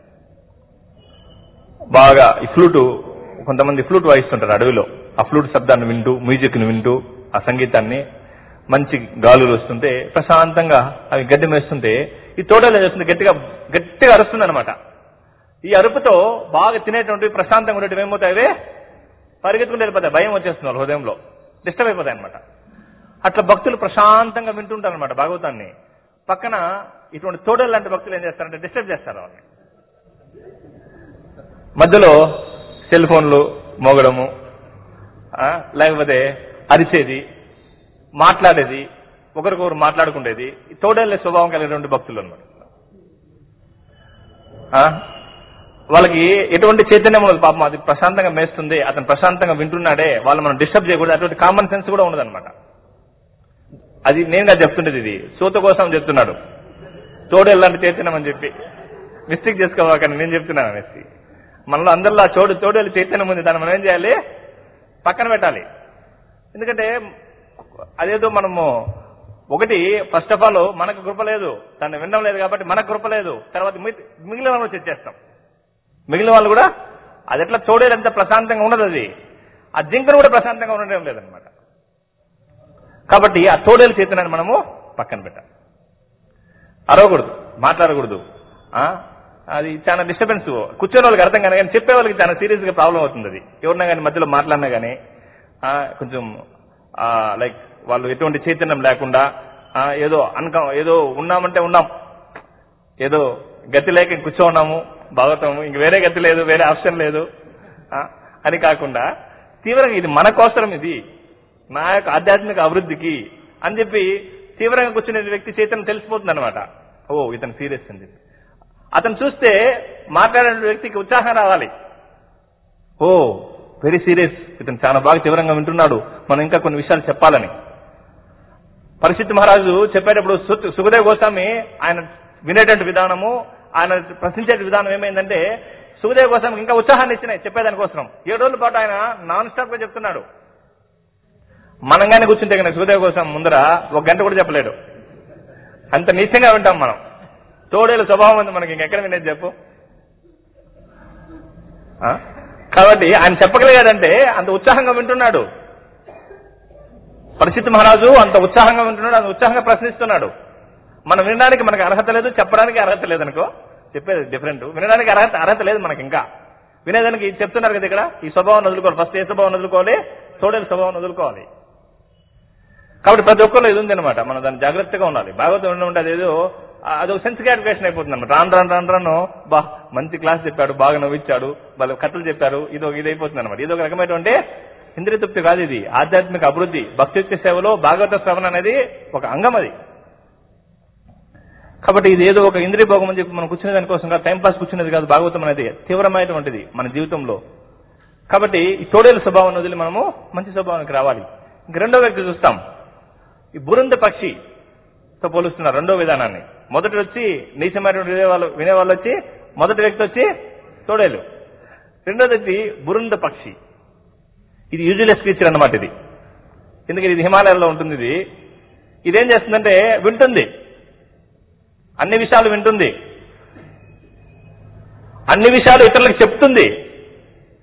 బాగా ఈ ఫ్లూటు కొంతమంది ఫ్లూట్ వాయిస్తుంటారు అడవిలో ఆ ఫ్లూట్ శబ్దాన్ని వింటూ మ్యూజిక్ని వింటూ ఆ సంగీతాన్ని మంచి గాలులు వస్తుంటే ప్రశాంతంగా అవి గడ్డి మేస్తుంటే ఈ తోటలో చేస్తుంది గట్టిగా గట్టిగా అరుస్తుంది అనమాట ఈ అరుపుతో బాగా తినేటువంటి ప్రశాంతంగా ఉండేవి ఏమవుతాయి పరిగెత్తుకుంటూ వెళ్ళిపోతాయి భయం వచ్చేస్తుంది వాళ్ళ హృదయంలో డిస్టర్బ్ అయిపోతాయి అనమాట అట్లా భక్తులు ప్రశాంతంగా వింటుంటారు అనమాట భాగవతాన్ని పక్కన ఇటువంటి తోడలు లాంటి భక్తులు ఏం చేస్తారంటే డిస్టర్బ్ చేస్తారు వాళ్ళని మధ్యలో సెల్ ఫోన్లు మోగడము ఆ, లేకపోతే అరిచేది మాట్లాడేది ఒకరికొకరు మాట్లాడుకునేది ఈ తోడేళ్ళ స్వభావం కలిగినటువంటి భక్తులు అనమాట ఆ? వాళ్ళకి ఎటువంటి చైతన్యం ఉండదు పాపం అది ప్రశాంతంగా మేస్తుంది అతను ప్రశాంతంగా వింటున్నాడే వాళ్ళు మనం డిస్టర్బ్ చేయకూడదు అటువంటి కామన్ సెన్స్ కూడా ఉండదన్నమాట అది నేనుగా చెప్తుండేది ఇది సూత కోసం చెప్తున్నాడు తోడేళ్ళంటే చైతన్యం అని చెప్పి మిస్టేక్ చేసుకోవాలని నేను చెప్తున్నాను అనేసి మనలో అందరిలో ఆ చోడు తోడేళ్ళు చైతన్యం ఉంది దాన్ని మనం ఏం చేయాలి పక్కన పెట్టాలి ఎందుకంటే అదేదో మనము ఒకటి ఫస్ట్ ఆఫ్ ఆల్ మనకు కృప లేదు తను వినడం లేదు కాబట్టి మనకు కృప లేదు తర్వాత మిగ- మిగిలిన వాళ్ళు చర్చేస్తాం మిగిలిన వాళ్ళు కూడా అది ఎట్లా తోడేలు ఎంత ప్రశాంతంగా ఉండదు అది ఆ జింకను కూడా ప్రశాంతంగా ఉండడం లేదనమాట కాబట్టి ఆ తోడేలు చేతనాన్ని మనము పక్కన పెట్టాలి అరవకూడదు మాట్లాడకూడదు ఆ? అది చాలా డిస్టర్బెన్స్ కూర్చొని వాళ్ళకి అర్థం కానీ కానీ చెప్పే వాళ్ళకి చాలా సీరియస్ గా ప్రాబ్లం అవుతుంది అది ఎవరినా కానీ మధ్యలో మాట్లాడినా కానీ ఆ, కొంచెం లైక్ వాళ్ళు ఎటువంటి చైతన్యం లేకుండా ఆ, ఏదో అనక ఏదో ఉన్నామంటే ఉన్నాం ఏదో గతి లేక కూర్చో ఉన్నాము భాగవతము ఇంక వేరే గతి లేదు వేరే ఆప్షన్ లేదు ఆ, అని కాకుండా తీవ్రంగా ఇది మన కోసరం ఇది నా యొక్క ఆధ్యాత్మిక అభివృద్ధికి అని చెప్పి తీవ్రంగా కూర్చునే వ్యక్తి చైతన్యం తెలిసిపోతుంది అనమాట ఓ ఇతను సీరియస్ అని చెప్పి అతను చూస్తే మాట్లాడే వ్యక్తికి ఉత్సాహం రావాలి ఓ వెరీ సీరియస్ ఇతను చాలా బాగా తీవ్రంగా వింటున్నాడు మనం ఇంకా కొన్ని విషయాలు చెప్పాలని పరిశుద్ధ మహారాజు చెప్పేటప్పుడు సు- సుఖదేవ్ గోస్వామి ఆయన వినేటువంటి విధానము ఆయన ప్రశ్నించే విధానం ఏమైందంటే సుఖదేవ్ గోస్వామి ఇంకా ఉత్సాహాన్ని ఇచ్చినాయి చెప్పేదానికోసం ఏడు రోజుల పాటు ఆయన నాన్ స్టాప్ గా చెప్తున్నాడు మనంగానే కూర్చుంటే కనుక సుఖదేవ్ కోసం ముందర ఒక గంట కూడా చెప్పలేడు అంత నీచంగా వింటాం మనం తోడేలు స్వభావం ఉంది మనకి ఇంకెక్కడ వినేది చెప్పు ఆ? కాబట్టి ఆయన చెప్పగలిగాడంటే అంత ఉత్సాహంగా వింటున్నాడు పరిచిత్ మహారాజు అంత ఉత్సాహంగా వింటున్నాడు అంత ఉత్సాహంగా ప్రశ్నిస్తున్నాడు మనం వినడానికి మనకు అర్హత లేదు చెప్పడానికి అర్హత లేదనుకో చెప్పేది డిఫరెంట్ వినడానికి అర్హత అర్హత లేదు మనకి ఇంకా వినేదానికి చెప్తున్నారు కదా ఇక్కడ ఈ స్వభావం వదులుకోవాలి ఫస్ట్ ఏ స్వభావం వదులుకోవాలి తోడేలు స్వభావం వదులుకోవాలి కాబట్టి ప్రతి ఒక్కరు ఇది ఉందన్నమాట మనం దాన్ని జాగ్రత్తగా ఉండాలి భాగవతం ఉండి ఉంటే అదేదో ఆ- అదొక సెన్స్ గ్రాటిఫికేషన్ అయిపోతుంది అనమాట రాను రాను రాను రాను బా మంచి క్లాస్ చెప్పాడు బాగా నవ్విచ్చాడు వాళ్ళు కథలు చెప్పారు ఇది ఇది అయిపోతుంది అనమాట ఇది ఒక రకమైనటువంటి ఇంద్రియ తృప్తి కాదు ఇది ఆధ్యాత్మిక అభివృద్ధి భక్తి సేవలో భాగవత శ్రవణ అనేది ఒక అంగం అది కాబట్టి ఇది ఏదో ఒక ఇంద్రియ భోగం అని చెప్పి మనం కూర్చునే దానికోసం కాదు టైం పాస్ కూర్చునేది కాదు భాగవతం అనేది తీవ్రమైనటువంటిది మన జీవితంలో కాబట్టి ఈ తోడేలు స్వభావం వదిలి మనము మంచి స్వభావానికి రావాలి ఇంక రెండో వ్యక్తి చూస్తాం ఈ బురుంద పక్షితో పోలుస్తున్నారు రెండో విధానాన్ని మొదటి వచ్చి నీచమైనటువంటి వినేవాళ్ళు వినేవాళ్ళు వచ్చి మొదటి వ్యక్తి వచ్చి తోడేలు రెండోది వచ్చి బురుంద పక్షి ఇది యూజువలెస్ క్రీచర్ అన్నమాట ఇది ఎందుకంటే ఇది హిమాలయాల్లో ఉంటుంది ఇది ఇదేం చేస్తుందంటే వింటుంది అన్ని విషయాలు వింటుంది అన్ని విషయాలు ఇతరులకు చెప్తుంది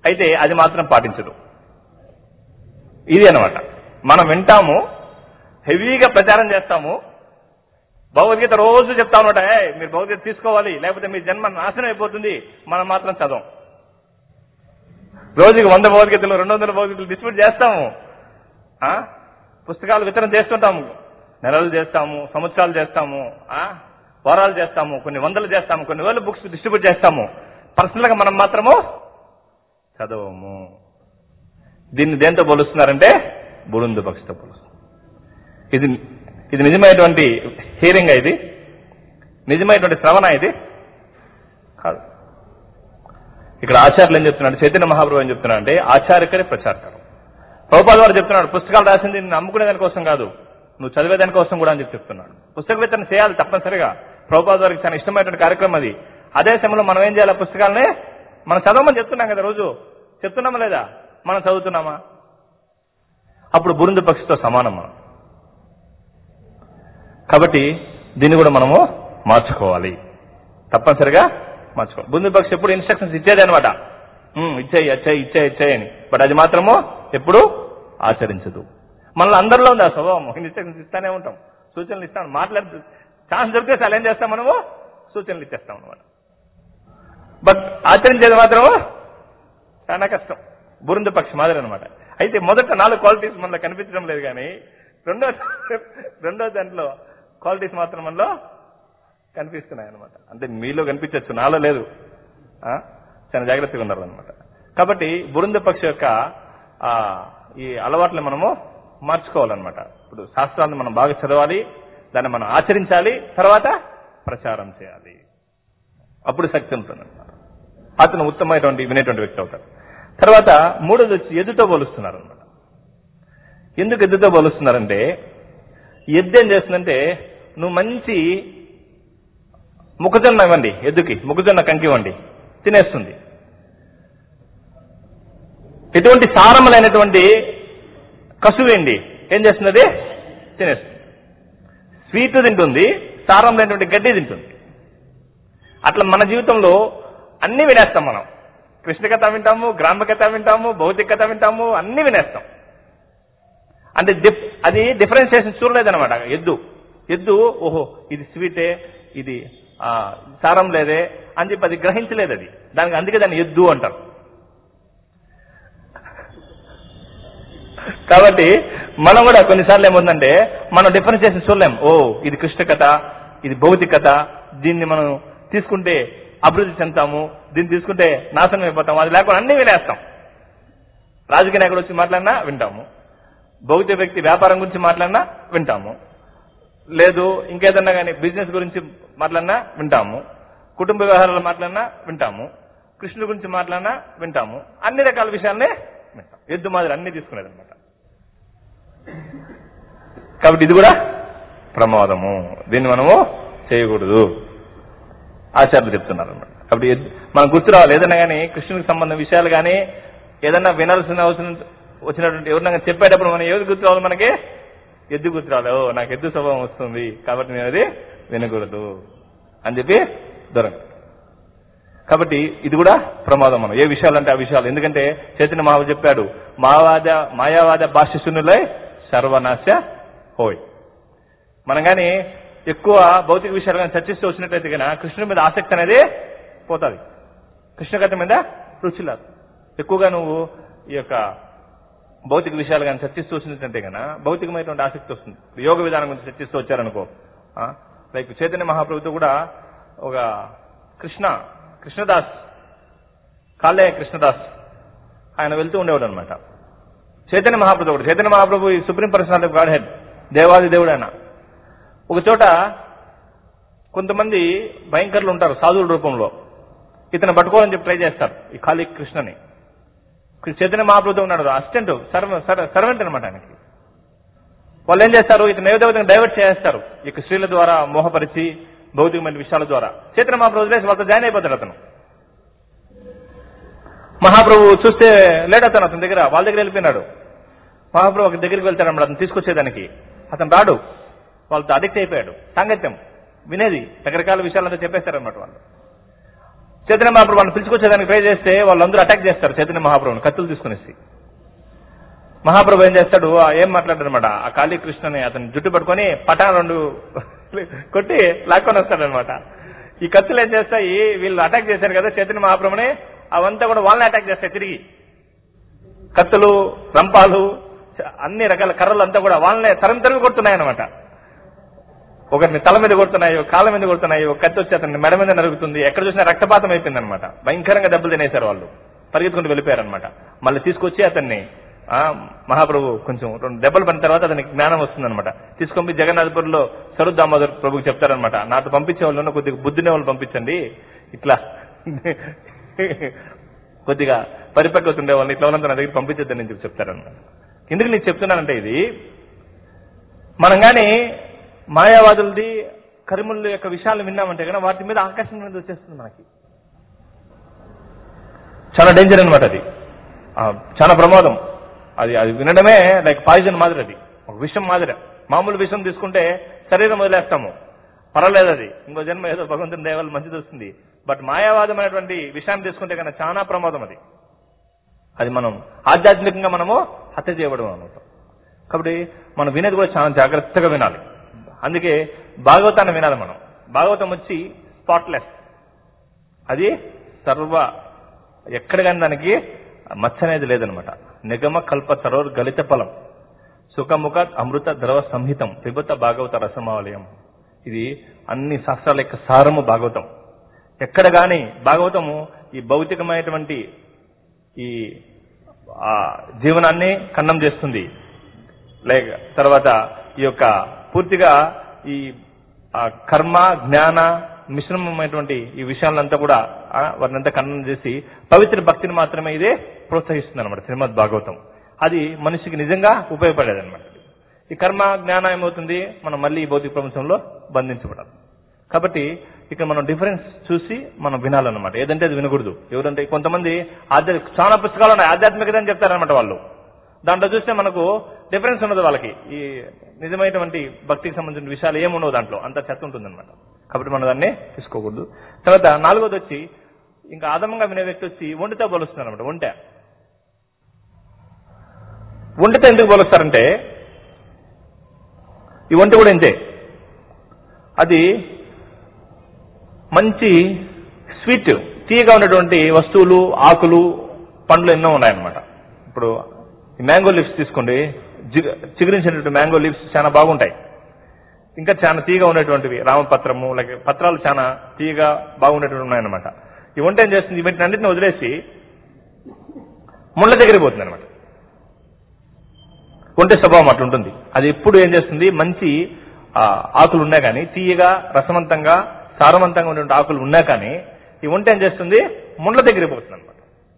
అయితే అది మాత్రం పాటించదు ఇది అన్నమాట మనం వింటాము హెవీగా ప్రచారం చేస్తాము భగవద్గీత రోజు చెప్తా ఉన్నట "ఏయ్, మీరు భగవద్గీత తీసుకోవాలి లేకపోతే మీ జన్మ నాశనం అయిపోతుంది మనం మాత్రం చదవం రోజుకి వంద భగవద్గీతలు రెండు వందల భగవద్గీతలు డిస్ట్రిబ్యూట్ చేస్తాము ఆ? పుస్తకాలు వితరణ చేస్తుంటాము నెలలు చేస్తాము సంవత్సరాలు చేస్తాము ఆ? వారాలు చేస్తాము కొన్ని వందలు చేస్తాము కొన్ని వేల బుక్స్ డిస్ట్రిబ్యూట్ చేస్తాము పర్సనల్ గా మనం మాత్రము చదవము దీన్ని దేంతో పోలుస్తున్నారంటే బురుందు పక్షితో పోలుస్తున్నారు ఇది ఇది నిజమైనటువంటి హియరింగ్ ఇది నిజమైనటువంటి శ్రవణ ఇది కాదు ఇక్కడ ఆచార్యులు ఏం చెప్తున్నాడు చైతన్య మహాప్రభు ఏం చెప్తున్నాడు అంటే ఆచార్యకరే ప్రచారకరం ప్రభుపాద వారు చెప్తున్నాడు పుస్తకాలు రాసింది నేను అమ్ముకునే దానికోసం కాదు నువ్వు చదివే దానికోసం కూడా అని చెప్పి చెప్తున్నాడు పుస్తక వితరణ చేయాలి తప్పనిసరిగా ప్రభుపాద వారికి చాలా ఇష్టమైనటువంటి కార్యక్రమం అది అదే సమయంలో మనం ఏం చేయాలి ఆ పుస్తకాలని మనం చదవమని చెప్తున్నాం కదా రోజు చెప్తున్నామా లేదా మనం చదువుతున్నామా అప్పుడు బురుందు పక్షితో సమానం మనం కాబట్టి దీన్ని కూడా మనము మార్చుకోవాలి తప్పనిసరిగా మార్చుకోవాలి బుందు పక్షి ఎప్పుడు ఇన్స్ట్రక్షన్స్ ఇచ్చేది అనమాట ఇచ్చేయి ఇచ్చేయి ఇచ్చేయి ఇచ్చేయి అని బట్ అది మాత్రము ఎప్పుడు ఆచరించదు మనలో అందరిలో ఉంది ఆ స్వభావం ఇన్స్ట్రక్షన్స్ ఇస్తానే ఉంటాం సూచనలు ఇస్తాం మాట్లాడుతూ ఛాన్స్ దొరికితే చాలా ఏం చేస్తాం మనము సూచనలు ఇచ్చేస్తాం అనమాట బట్ ఆచరించేది మాత్రము చాలా కష్టం బురుంద పక్షి మాదిరి అనమాట అయితే మొదట నాలుగు క్వాలిటీస్ మనలో కనిపించడం లేదు కానీ రెండో రెండో దాంట్లో క్వాలిటీస్ మాత్రం మనలో కనిపిస్తున్నాయి అనమాట అంటే మీలో కనిపించవచ్చు నాలో లేదు ఆ? చాలా జాగ్రత్తగా ఉన్నారు అనమాట కాబట్టి బురుంద పక్షి యొక్క ఆ, ఈ అలవాట్లను మనము మార్చుకోవాలన్నమాట ఇప్పుడు శాస్త్రాలను మనం బాగా చదవాలి దాన్ని మనం ఆచరించాలి తర్వాత ప్రచారం చేయాలి అప్పుడు శక్తి ఉంటుంది అతను ఉత్తమమైనటువంటి వినేటువంటి వ్యక్తి అవుతాడు తర్వాత మూడోది వచ్చి ఎద్దుతో పోలుస్తున్నారు అనమాట ఎందుకు ఎద్దుతో పోలుస్తున్నారంటే ఎద్దు ఏం చేస్తుందంటే నువ్వు మంచి మొక్కజొన్న ఇవ్వండి ఎద్దుకి మొక్కజొన్న కంకి ఇవ్వండి తినేస్తుంది ఎటువంటి సారములైనటువంటి కసువేండి ఏం చేస్తుంది అది తినేస్తుంది స్వీట్ తింటుంది సారం లేనటువంటి గడ్డి తింటుంది అట్లా మన జీవితంలో అన్ని వినేస్తాం మనం కృష్ణ కథ వింటాము గ్రామ కథ వింటాము భౌతిక కథ వింటాము అన్ని వినేస్తాం అంటే డిఫ్ అది డిఫరెన్షియేషన్ చూడలేదన్నమాట ఎద్దు ఎద్దు ఓహో ఇది స్వీటే ఇది ఆ, సారం లేదే అని చెప్పి అది గ్రహించలేదు అది దానికి అందుకే దాన్ని ఎద్దు అంటారు కాబట్టి మనం కూడా కొన్నిసార్లు ఏముందంటే మనం డిఫరెన్షియేషన్ చూడలేం ఓ ఇది కృష్ణ కథ ఇది భౌతిక కథ దీన్ని మనం తీసుకుంటే అభివృద్ధి చెందుతాము దీన్ని తీసుకుంటే నాశనం అయిపోతాము అది లేకుండా అన్ని వినేస్తాం రాజకీయ నాయకుడు వచ్చి మాట్లాడినా వింటాము భౌతిక వ్యక్తి వ్యాపారం గురించి మాట్లాడినా వింటాము లేదు ఇంకేదన్నా కానీ బిజినెస్ గురించి మాట్లాడినా వింటాము కుటుంబ వ్యవహారాలు మాట్లాడినా వింటాము కృష్ణుడి గురించి మాట్లాడినా వింటాము అన్ని రకాల విషయాలనే వింటాం ఎద్దు మాదిరి అన్ని తీసుకునేది అనమాట కాబట్టి ఇది కూడా ప్రమాదము దీన్ని మనము చేయకూడదు ఆచార్యులు చెప్తున్నారు అనమాట కాబట్టి ఎద్దు- మనం గుర్తు రావాలి ఏదైనా కానీ కృష్ణుడికి సంబంధం విషయాలు కానీ ఏదైనా వినాల్సిన అవసరం వచ్చినటువంటి ఎవరినైనా చెప్పేటప్పుడు మనం ఏది గుర్తు రావాలి మనకి ఎద్దు గుర్తు రావాలి ఓ నాకు ఎద్దు స్వభావం వస్తుంది కాబట్టి నేను అది వినకూడదు అని చెప్పి దొరక కాబట్టి ఇది కూడా ప్రమాదం మనం ఏ విషయాలు అంటే ఆ విషయాలు ఎందుకంటే చైతన్య మహారాజు చెప్పాడు మావాద మాయావాద భాష్యశూన్యులై సర్వనాశ హోయ్ మనం కానీ ఎక్కువ భౌతిక విషయాలు కానీ చర్చిస్తూ వచ్చినట్లయితే కనుక కృష్ణుడి మీద ఆసక్తి అనేది పోతుంది కృష్ణ కథ మీద రుచి లేదు ఎక్కువగా నువ్వు ఈ యొక్క భౌతిక విషయాలు కానీ చర్చిస్తూ వచ్చినట్టే కనుక భౌతికమైనటువంటి ఆసక్తి వస్తుంది యోగ విధానం గురించి చర్చిస్తూ వచ్చారనుకో ఆ, లైక్ చైతన్య మహాప్రభుతో కూడా ఒక కృష్ణ కృష్ణదాస్ కాళ్ళే కృష్ణదాస్ ఆయన వెళ్తూ ఉండేవాడు అనమాట చైతన్య మహాప్రభు కూడా చైతన్య మహాప్రభు ఈ సుప్రీం పర్సనాలిటీ గాడ్ హెడ్ దేవాది దేవుడు ఆయన ఒక చోట కొంతమంది భయంకరులు ఉంటారు సాధువుల రూపంలో ఇతను పట్టుకోవాలని చెప్పి ట్రై చేస్తారు ఈ ఖాళీ కృష్ణని చైతన్య మహాప్రభు ఉన్నాడు అసిస్టెంట్ సర్వ సర్వెంట్ అనమాట ఆయనకి వాళ్ళు ఏం చేస్తారు ఇతను ఏ విధంగా డైవర్ట్ చేస్తారు ఇక స్త్రీల ద్వారా మోహపరిచి భౌతికమైన విషయాల ద్వారా చైతన్య మహాప్రభు వదిలేసి వాళ్ళతో జాయిన్ అయిపోతాడు అతను మహాప్రభు చూస్తే లేడు అతను అతని దగ్గర వాళ్ళ దగ్గర వెళ్ళిపోయినాడు మహాప్రభు ఒక దగ్గరికి వెళ్తాడు అన్నమాట అతను తీసుకొచ్చేదానికి అతను రాడు వాళ్ళతో అడిక్ట్ అయిపోయాడు సాంగత్యం వినేది రకరకాల విషయాలంతా చెప్పేస్తారనమాట వాళ్ళు చైతన్య మహాప్రభు వాళ్ళని పిలుచుకొచ్చేదానికి ట్రై చేస్తే వాళ్ళందరూ అటాక్ చేస్తారు చైతన్య మహాప్రభుని కత్తులు తీసుకునేసి మహాప్రభు ఏం చేస్తాడు ఆ ఏం మాట్లాడారనమాట ఆ కాళీకృష్ణని అతని జుట్టు పట్టుకొని పటా రెండు కొట్టి లాక్కొని వస్తాడనమాట ఈ కత్తులు ఏం చేస్తాయి వీళ్ళు అటాక్ చేశారు కదా చైతన్య మహాప్రభుని అవంతా కూడా వాళ్ళని అటాక్ చేస్తాయి తిరిగి కత్తులు రంపాలు చ- అన్ని రకాల కర్రలు అంతా కూడా వాళ్ళనే తరం తరిగి కొడుతున్నాయి అనమాట ఒకరిని తల మీద కొడుతున్నాయి ఒక కాళ్ళ మీద కొడుతున్నాయి ఒక కత్తి వచ్చి అతన్ని మెడ మీద నరుగుతుంది ఎక్కడ చూసినా రక్తపాతం అయిపోయింది అనమాట భయంకరంగా దెబ్బలు తినేశారు వాళ్ళు పరిగెత్తుకుంటూ వెళ్ళిపోయారు అనమాట మళ్ళీ తీసుకొచ్చి అతన్ని ఆ, మహాప్రభు కొంచెం రెండు దెబ్బలు పడిన తర్వాత అతనికి జ్ఞానం వస్తుందన్నమాట తీసుకొని జగన్నాథపురంలో సరుద్ దామోదర్ ప్రభుకి చెప్తారనమాట నాతో పంపించే వాళ్ళు కొద్దిగా బుద్ధిని వాళ్ళు పంపించండి ఇట్లా కొద్దిగా పరిపక్వత ఉండే వాళ్ళని ఇట్లా వాళ్ళంతా నా దగ్గర పంపించొద్దని నేను చెప్పి చెప్తారనమాట ఎందుకు నీకు చెప్తున్నానంటే ఇది మనం కానీ మాయావాదులది కరిముల యొక్క విషయాలు విన్నామంటే కనుక వాటి మీద ఆకర్షణ అనేది వచ్చేస్తుంది మనకి చాలా డేంజర్ అనమాట అది ఆ, చాలా ప్రమాదం అది అది వినడమే లైక్ పాయిజన్ మాదిరి అది ఒక విషం మాదిరి మామూలు విషం తీసుకుంటే శరీరం వదిలేస్తాము పర్వాలేదు అది ఇంకో జన్మ ఏదో భగవంతుని దేవాలు మంచిది వస్తుంది బట్ మాయావాదం అనేటువంటి విషయాన్ని తీసుకుంటే కనుక చాలా ప్రమాదం అది అది మనం ఆధ్యాత్మికంగా మనము హత్య చేయబడం అనమాట కాబట్టి మనం వినేది కూడా చాలా జాగ్రత్తగా వినాలి అందుకే భాగవతాన్ని వినాలి మనం భాగవతం వచ్చి స్పాట్లెస్ అది సర్వ ఎక్కడ కానీ దానికి మచ్చ అనేది లేదనమాట నిగమ కల్ప సరోర్ గలిత ఫలం సుఖముఖ అమృత ద్రవ సంహితం పిబత భాగవత రసమాలయం ఇది అన్ని శాస్త్రాల యొక్క సారము భాగవతం ఎక్కడ గాని భాగవతము ఈ భౌతికమైనటువంటి ఈ ఆ, జీవనాన్ని ఖండం చేస్తుంది లైక్ తర్వాత ఈ యొక్క పూర్తిగా ఈ ఆ, కర్మ జ్ఞాన మిశ్రమమైనటువంటి ఈ విషయాలంతా కూడా ఆ, వారినంతా ఖండన చేసి పవిత్ర భక్తిని మాత్రమే ఇదే ప్రోత్సహిస్తుంది అనమాట శ్రీమద్ భాగవతం అది మనిషికి నిజంగా ఉపయోగపడేది అనమాట ఈ కర్మ జ్ఞానం ఏమవుతుంది మనం మళ్ళీ ఈ భౌతిక ప్రపంచంలో బంధించబడాలి కాబట్టి ఇక్కడ మనం డిఫరెన్స్ చూసి మనం వినాలన్నమాట ఏదంటే అది వినకూడదు ఎవరంటే కొంతమంది ఆధ్యాత్మిక చాలా పుస్తకాలు ఉన్నాయి ఆధ్యాత్మికత అని చెప్తారనమాట వాళ్ళు దాంట్లో చూస్తే మనకు డిఫరెన్స్ ఉండదు వాళ్ళకి ఈ నిజమైనటువంటి భక్తికి సంబంధించిన విషయాలు ఏముండవు దాంట్లో అంత చెత్త ఉంటుందన్నమాట కాబట్టి మనం దాన్ని తీసుకోకూడదు తర్వాత నాలుగోది వచ్చి ఇంకా ఆదమంగా వినే వ్యక్తి వచ్చి ఒంటితో పోలుస్తున్నారు అనమాట ఒంటె ఒంటితో ఎందుకు పోలుస్తారంటే ఈ ఒంటి కూడా ఇంతే అది మంచి స్వీట్ తీయగా ఉన్నటువంటి వస్తువులు ఆకులు పండ్లు ఎన్నో ఉన్నాయన్నమాట ఇప్పుడు ఈ మ్యాంగో లీవ్స్ తీసుకోండి జిగ- చిగురించినటువంటి మ్యాంగో లీవ్స్ చాలా బాగుంటాయి ఇంకా చాలా తీయగా ఉండేటువంటివి రామపత్రము లేక పత్రాలు చాలా తీయగా బాగుండేటువంటి ఉన్నాయన్నమాట ఈ వంట ఏం చేస్తుంది వీటిని అన్నింటిని వదిలేసి ముళ్ళ దగ్గరికి పోతుంది అనమాట ఒంటె స్వభావం అట్లా ఉంటుంది అది ఎప్పుడు ఏం చేస్తుంది మంచి ఆ, ఆకులు ఉన్నా కానీ తీయగా రసవంతంగా సారవంతంగా ఉండే ఆకులు ఉన్నా కానీ ఈ ఒంటె ఏం చేస్తుంది ముండ్ల దగ్గరికి పోతుంది అనమాట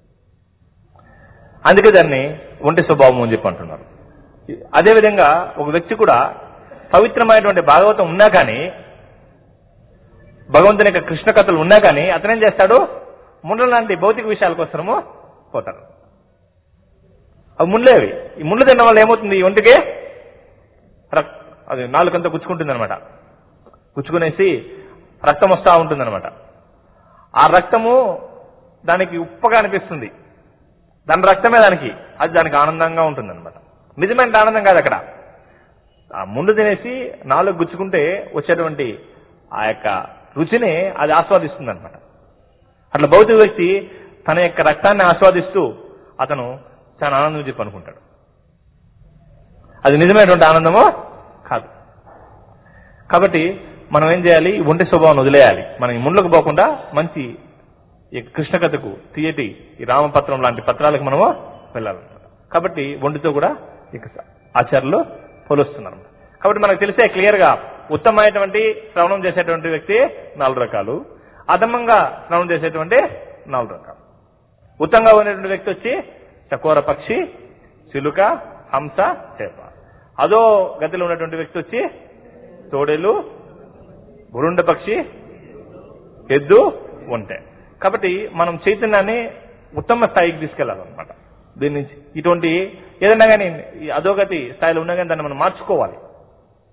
అందుకే దాన్ని ఒంటె స్వభావం అని చెప్పి అంటున్నారు అదేవిధంగా ఒక వ్యక్తి కూడా పవిత్రమైనటువంటి భాగవతం ఉన్నా కానీ భగవంతుని యొక్క కృష్ణ కథలు ఉన్నా కానీ అతనేం చేస్తాడు ముండ్ల లాంటి భౌతిక విషయాల కోసము పోతాడు అవి ముళ్ళేవి ఈ ముళ్ళు తినడం వల్ల ఏమవుతుంది ఈ ఒంటికి రక్- అది నాలుకంతా గుచ్చుకుంటుంది అనమాట గుచ్చుకునేసి రక్తం వస్తూ ఉంటుంది అనమాట ఆ రక్తము దానికి ఉప్పగా అనిపిస్తుంది దాని రక్తమే దానికి అది దానికి ఆనందంగా ఉంటుంది అనమాట నిజమైన ఆనందం కాదు అక్కడ ఆ ముందు తినేసి నాలుగు గుచ్చుకుంటే వచ్చేటువంటి ఆ యొక్క రుచిని అది ఆస్వాదిస్తుంది అనమాట అట్లా భౌతిక వ్యక్తి తన యొక్క రక్తాన్ని ఆస్వాదిస్తూ అతను చాలా ఆనందం చెప్పి అనుకుంటాడు అది నిజమైనటువంటి ఆనందమో కాదు కాబట్టి మనం ఏం చేయాలి ఈ ఒంటి స్వభావం వదిలేయాలి మనం ఈ ముండ్లకు పోకుండా మంచి ఈ కృష్ణ కథకు తీయటి ఈ రామపత్రం లాంటి పత్రాలకు మనము వెళ్ళాలన్నమాట కాబట్టి ఒంటితో కూడా ఇక ఆచార్యులు పోలుస్తున్నారు కాబట్టి మనకు తెలిసే క్లియర్ గా ఉత్తమమైనటువంటి శ్రవణం చేసేటువంటి వ్యక్తి నాలుగు రకాలు అధమంగా శ్రవణం చేసేటువంటి నాలుగు రకాలు ఉత్తంగా ఉన్నటువంటి వ్యక్తి వచ్చి చకోర పక్షి చిలుక హంస చేప అదో గతిలో ఉన్నటువంటి వ్యక్తి వచ్చి తోడేలు బురుండ పక్షి ఎద్దు ఒంటె కాబట్టి మనం చైతన్యాన్ని ఉత్తమ స్థాయికి తీసుకెళ్లాలన్నమాట దీని నుంచి ఇటువంటి ఏదైనా కానీ ఈ అధోగతి స్థాయిలో ఉన్నా కానీ దాన్ని మనం మార్చుకోవాలి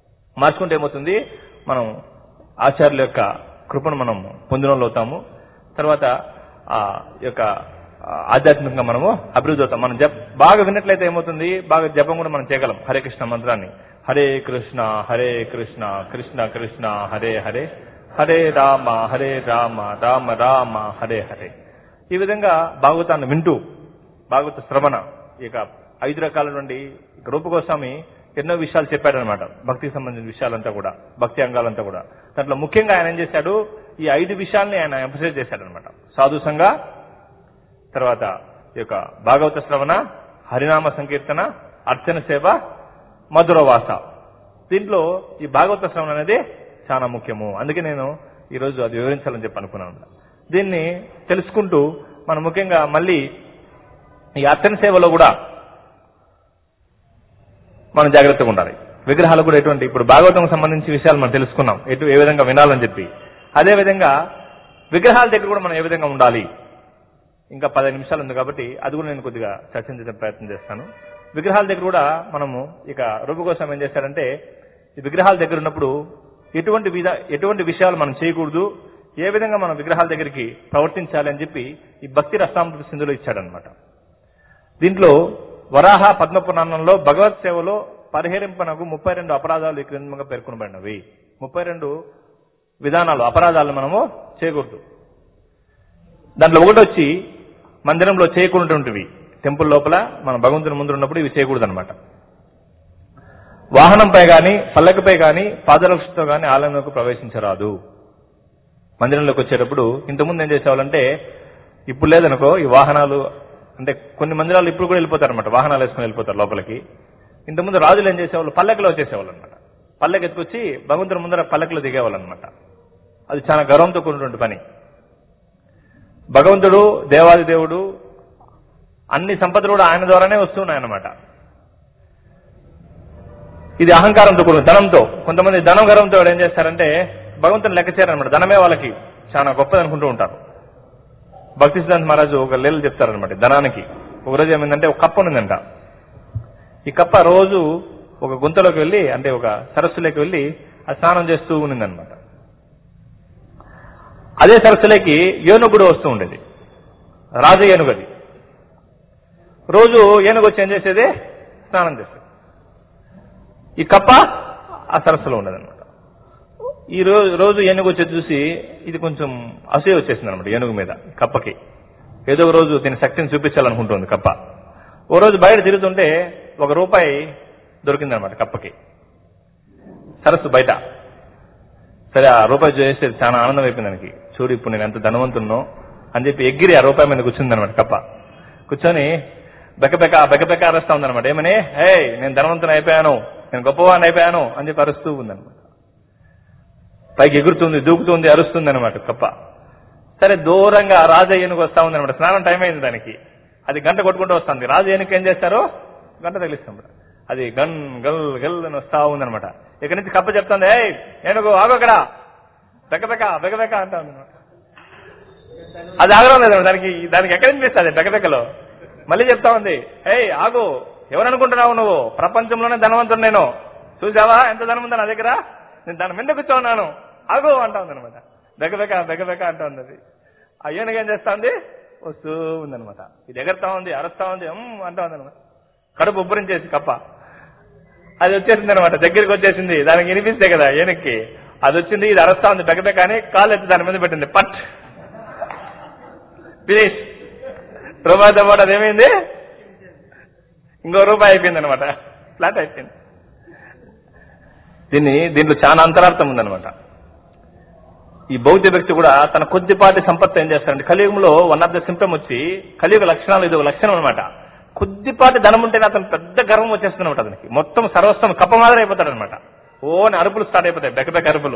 మార్చుకుంటే ఏమవుతుంది మనం ఆచార్యుల యొక్క కృపను మనం పొందినోళ్ళు అవుతాము తర్వాత ఆ యొక్క ఆ, ఆధ్యాత్మికంగా మనము అభివృద్ధి అవుతాం మనం జప్ బాగా విన్నట్లయితే ఏమవుతుంది బాగా జపం కూడా మనం చేయగలం హరే కృష్ణ మంత్రాన్ని హరే కృష్ణ హరే కృష్ణ కృష్ణ కృష్ణ హరే హరే హరే రామ హరే రామ రామ రామ హరే హరే ఈ విధంగా భాగవతాన్ని వింటూ భాగవత శ్రవణ ఇక ఐదు రకాల నుండి ఇక రూపగోస్వామి ఎన్నో విషయాలు చెప్పాడనమాట భక్తికి సంబంధించిన విషయాలంతా కూడా భక్తి అంగాలంతా కూడా దాంట్లో ముఖ్యంగా ఆయన ఏం చేశాడు ఈ ఐదు విషయాల్ని ఆయన ఎంఫసైజ్ చేశాడనమాట సాధుసంగా తర్వాత ఈ యొక్క భాగవత శ్రవణ హరినామ సంకీర్తన అర్చన సేవ మధురవాస దీంట్లో ఈ భాగవత శ్రవణ అనేది చాలా ముఖ్యము అందుకే నేను ఈరోజు అది వివరించాలని చెప్పి అనుకున్నాను దీన్ని తెలుసుకుంటూ మనం ముఖ్యంగా మళ్ళీ ఈ అర్చన సేవలో కూడా మనం జాగ్రత్తగా ఉండాలి విగ్రహాలు కూడా ఎటువంటి ఇప్పుడు భాగవతం సంబంధించి విషయాలు మనం తెలుసుకున్నాం ఎటు ఏ విధంగా వినాలని చెప్పి అదే విధంగా విగ్రహాల దగ్గర కూడా మనం ఏ విధంగా ఉండాలి ఇంకా పదిహేను నిమిషాలు ఉంది కాబట్టి అది కూడా నేను కొద్దిగా చర్చించే ప్రయత్నం చేస్తాను విగ్రహాల దగ్గర కూడా మనము ఇక రూపు కోసం ఏం చేస్తారంటే ఈ విగ్రహాల దగ్గర ఉన్నప్పుడు ఎటువంటి విధ ఎటువంటి విషయాలు మనం చేయకూడదు ఏ విధంగా మనం విగ్రహాల దగ్గరికి ప్రవర్తించాలి అని చెప్పి ఈ భక్తి రసామృత సింధులో ఇచ్చాడనమాట దీంట్లో వరాహ పద్మపురాణంలో భగవత్ సేవలో పరిహరింపనకు ముప్పై రెండు అపరాధాలు ఈ క్రిందంగా పేర్కొనబడినవి ముప్పై రెండు విధానాలు అపరాధాలు మనము చేయకూడదు దాంట్లో ఒకటి వచ్చి మందిరంలో చేయకూడనటువంటివి టెంపుల్ లోపల మన భగవంతుని ముందు ఉన్నప్పుడు ఇవి చేయకూడదు అనమాట వాహనంపై గాని పల్లకిపై గాని పాదరక్షతో గాని ఆలయంలోకి ప్రవేశించరాదు మందిరంలోకి వచ్చేటప్పుడు ఇంతకుముందు ఏం చేసేవాళ్ళంటే ఇప్పుడు లేదనుకో ఈ వాహనాలు అంటే కొన్ని మందిరాలు ఇప్పుడు కూడా వెళ్ళిపోతారు అనమాట వాహనాలు వేసుకుని వెళ్ళిపోతారు లోపలికి ఇంతకుముందు రాజులు ఏం చేసేవాళ్ళు పల్లకిలో వచ్చేసేవాళ్ళు అనమాట పల్లకి ఎత్తుకొచ్చి భగవంతుని ముందర పల్లకిలో దిగేవాళ్ళు అనమాట అది చాలా గౌరవంతో కూడినటువంటి పని భగవంతుడు దేవాది దేవుడు అన్ని సంపదలు కూడా ఆయన ద్వారానే వస్తున్నాయన్నమాట ఇది అహంకారంతో కూడిన ధనంతో కొంతమంది ధనం గర్వంతో ఏం చేస్తారంటే భగవంతుని లెక్క చేయరనమాట ధనమే వాళ్ళకి చాలా గొప్పది అనుకుంటూ ఉంటారు భక్తి సిద్ధాంత్ మహారాజు ఒక లీల చెప్తారనమాట ధనానికి ఒక రోజు ఏమైందంటే ఒక కప్ప ఉన్నదంట ఈ కప్ప రోజు ఒక గుంతలోకి వెళ్ళి అంటే ఒక సరస్సులోకి వెళ్ళి అది స్నానం చేస్తూ ఉన్నదన్నమాట అదే సరస్సులోకి ఏనుగు కూడా వస్తూ ఉండేది రాజ ఏనుగది రోజు ఏనుగు వచ్చి ఏం చేసేది స్నానం చేసేది ఈ కప్ప ఆ సరస్సులో ఉండదన్నమాట ఈ రోజు రోజు ఏనుగు వచ్చి చూసి ఇది కొంచెం అసూయ వచ్చేసింది అనమాట ఏనుగు మీద కప్పకి ఏదో ఒక రోజు దీని శక్తిని చూపించాలనుకుంటుంది కప్ప ఓ రోజు బయట తిరుగుతుంటే ఒక రూపాయి దొరికిందనమాట కప్పకి సరస్సు బయట సరే ఆ రూపాయి చేస్తే చాలా ఆనందం అయిపోయింది దానికి చూడు ఇప్పుడు నేను ఎంత ధనవంతున్నో అని చెప్పి ఎగిరి ఆ రూపాయి మీద కూర్చుందనమాట కప్ప కూర్చొని బెకబెక బెకబెక అరుస్తా ఉందనమాట ఏమని హే నేను ధనవంతుని అయిపోయాను నేను గొప్పవాడిని అయిపోయాను అని చెప్పి అరుస్తూ ఉందనమాట పైకి ఎగురుతుంది దూకుతుంది అరుస్తుంది అనమాట కప్ప సరే దూరంగా రాజు ఏనుగు వస్తా ఉంది అనమాట స్నానం టైం అయింది దానికి అది గంట కొట్టుకుంటూ వస్తుంది రాజు ఏనుగు ఏం చేస్తారు గంట తగిలిస్తాం అది గన్ గల్ గల్ అని వస్తా ఉందనమాట ఇక్కడి నుంచి కప్ప చెప్తుంది ఏ ఏనుగు ఆగోకడా బెకబెక బెకబెక అంటా ఉంది అనమాట అది ఆగడం లేదు దానికి దానికి ఎక్కడ వినిపిస్తుంది బెకబెకలో మళ్ళీ చెప్తా ఉంది ఏయ్ ఆగు ఎవరనుకుంటున్నావు నువ్వు ప్రపంచంలోనే ధనవంతుడు నేను చూసావా ఎంత ధనం ఉందో నా దగ్గర నేను దాని మీద కూర్చోన్నాను ఆగు అంటా ఉంది అనమాట బెగబెక బెగబెక అంటా ఉంది అది ఆ ఏనుగు ఏం చేస్తా ఉంది వస్తూ ఉందనమాట ఇది ఎగరుతా ఉంది అరుస్తా ఉంది ఉమ్ అంటా ఉంది అనమాట కడుపు ఉబ్బరించేసి కప్ప అది వచ్చేసింది అనమాట దగ్గరికి వచ్చేసింది దానికి వినిపిస్తే కదా ఏనుక్కి అది వచ్చింది ఇది అరస్తా ఉంది బెగబెక అని కాలు ఎత్తి దాని మీద పెట్టింది పట్ ఫినిష్ రూపాయితో పాటు అదేమైంది ఇంకో రూపాయి అయిపోయింది అనమాట ఫ్లాట్ అయిపోయింది దీన్ని దీంట్లో చాలా అంతరార్థం ఉందన్నమాట ఈ బౌద్ధ వ్యక్తి కూడా తన కొద్దిపాటి సంపత్తి ఏం చేస్తాడంటే కలియుగంలో వన్ ఆఫ్ ద సిమ్టమ్ వచ్చి కలియుగ లక్షణాలు ఇది ఒక లక్షణం అనమాట కొద్దిపాటి ధనం ఉంటేనే అతను పెద్ద గర్వం వచ్చేస్తుంది అనమాట అతనికి మొత్తం సర్వస్వం కప్ప మాదిరి అయిపోతాడు అనమాట ఓని అరుపులు స్టార్ట్ అయిపోతాయి బెకబెక అరుపులు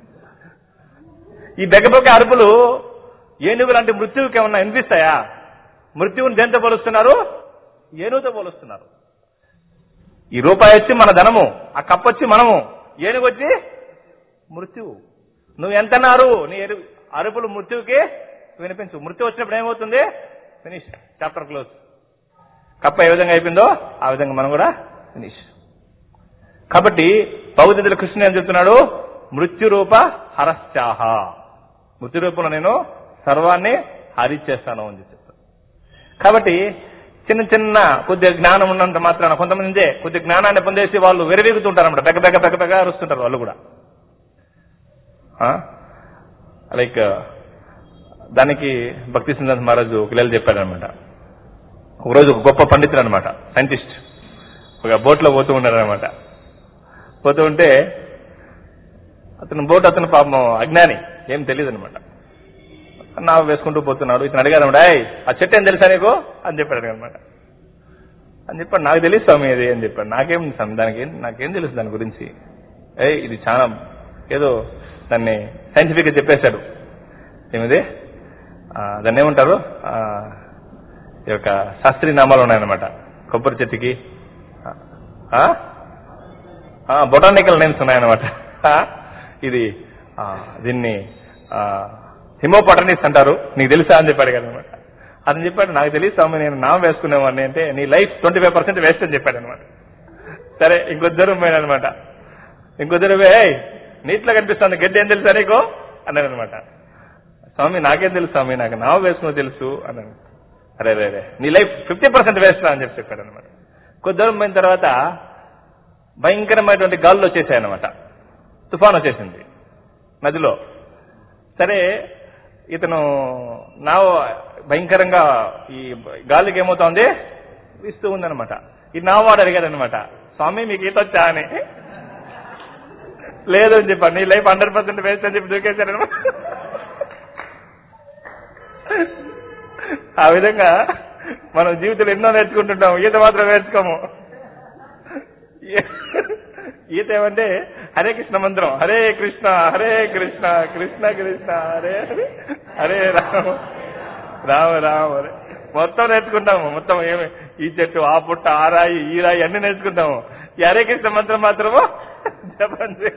ఈ బెకబెక అరుపులు ఏనుగు లాంటి మృత్యువుకి ఏమన్నా వినిపిస్తాయా మృత్యువుని దేంతో పోలుస్తున్నారు ఏనుగుతో పోలుస్తున్నారు ఈ రూపాయి వచ్చి మన ధనము ఆ కప్పు వచ్చి మనము ఏనుగు వచ్చి మృత్యువు నువ్వు ఎంతన్నారు నీ ఎరు- అరుపులు మృత్యువుకి వినిపించు మృత్యు వచ్చినప్పుడు ఏమవుతుంది ఫినిష్ చాప్టర్ క్లోజ్ కప్ప ఏ విధంగా అయిపోయిందో ఆ విధంగా మనం కూడా ఫినిష్ కాబట్టి భగవద్గీతలో కృష్ణుడు ఏం చెప్తున్నాడు మృత్యు రూప హరశ్చాహ మృత్యు రూపంలో నేను సర్వాన్ని హరిచేస్తాను అని చెప్తారు కాబట్టి చిన్న చిన్న కొద్దిగా జ్ఞానం ఉన్నంత మాత్రాన కొంతమంది కొద్ది జ్ఞానాన్ని పొందేసి వాళ్ళు విరవీగుతుంటారు అనమాట బెగ బెగ బెగ బెగ అరుస్తుంటారు వాళ్ళు కూడా లైక్ దానికి భక్తి సిద్ధాంత మహారాజు ఒక లీల చెప్పారనమాట ఒకరోజు ఒక గొప్ప పండితుడు అనమాట సైంటిస్ట్ ఒక బోట్లో పోతూ ఉన్నారనమాట పోతూ ఉంటే అతను బోట్ అతను పాపం అజ్ఞాని ఏం తెలియదు అనమాట నావ వేసుకుంటూ పోతున్నాడు ఇతను అడిగారు అనమాట "ఏయ్, ఆ చెట్టు ఏం తెలుసా నీకు అని చెప్పాడు అనమాట అని చెప్పాడు నాకు తెలియదు స్వామి ఇది అని చెప్పాడు నాకేం స్వామి దానికి ఏం- నాకేం తెలుసు దాని గురించి ఏ ఇది చాలా ఏదో దాన్ని సైంటిఫిక్ గా చెప్పేశాడు ఏమిది ఆ, దాన్ని ఏమంటారు ఆ, ఈ యొక్క శాస్త్రీయ నామాలు ఉన్నాయన్నమాట కొబ్బరి చెట్టుకి బొటానికల్ నేమ్స్ ఉన్నాయన్నమాట ఆ, ఇది ఆ, దీన్ని హిమోపటనిస్ అంటారు నీకు తెలుసా అని చెప్పాడు కదనమాట అతను చెప్పాడు నాకు తెలియదు స్వామి నేను నామం వేసుకునేవాడిని అంటే నీ life twenty five percent waste అని చెప్పాడు అనమాట సరే ఇంకొద్దరు పోయాడనమాట ఇంకొద్దరు "ఏయ్, నీటిలో కనిపిస్తుంది గడ్డి ఏం తెలుసా నీకు అన్నాడు అనమాట స్వామి నాకేం తెలుసు స్వామి నాకు నావ వేసుకుని తెలుసు అన్నాను అరే రే రే నీ లైఫ్ ఫిఫ్టీ పర్సెంట్ వేస్ట్ అని చెప్పి చెప్పాడు అనమాట కొద్ది దూరం పోయిన తర్వాత భయంకరమైనటువంటి గాలులు వచ్చేసాయి అనమాట తుఫాన్ వచ్చేసింది నదిలో సరే ఇతను నావ భయంకరంగా ఈ గాలికి ఏమవుతోంది ఇస్తూ ఉందన్నమాట ఈ నావాడు అడిగాడనమాట స్వామి మీకు ఈత వచ్చా అని లేదని చెప్పాను నీ లైఫ్ హండ్రెడ్ పర్సెంట్ వేస్ట్ అని చెప్పి దూకేశారనమాట ఆ విధంగా మనం జీవితంలో ఎన్నో నేర్చుకుంటుంటాం ఈత మాత్రం నేర్చుకోము ఈత ఏమంటే హరే కృష్ణ మంత్రం హరే కృష్ణ హరే కృష్ణ కృష్ణ కృష్ణ హరే హరే హరే రామ రామ రామ హరే మొత్తం నేర్చుకుంటాము మొత్తం ఏమి ఈ చెట్టు ఆ పుట్ట ఆ రాయి ఈ రాయి అన్ని నేర్చుకుంటాము ఈ హరే కృష్ణ మంత్రం మాత్రము చెప్పండి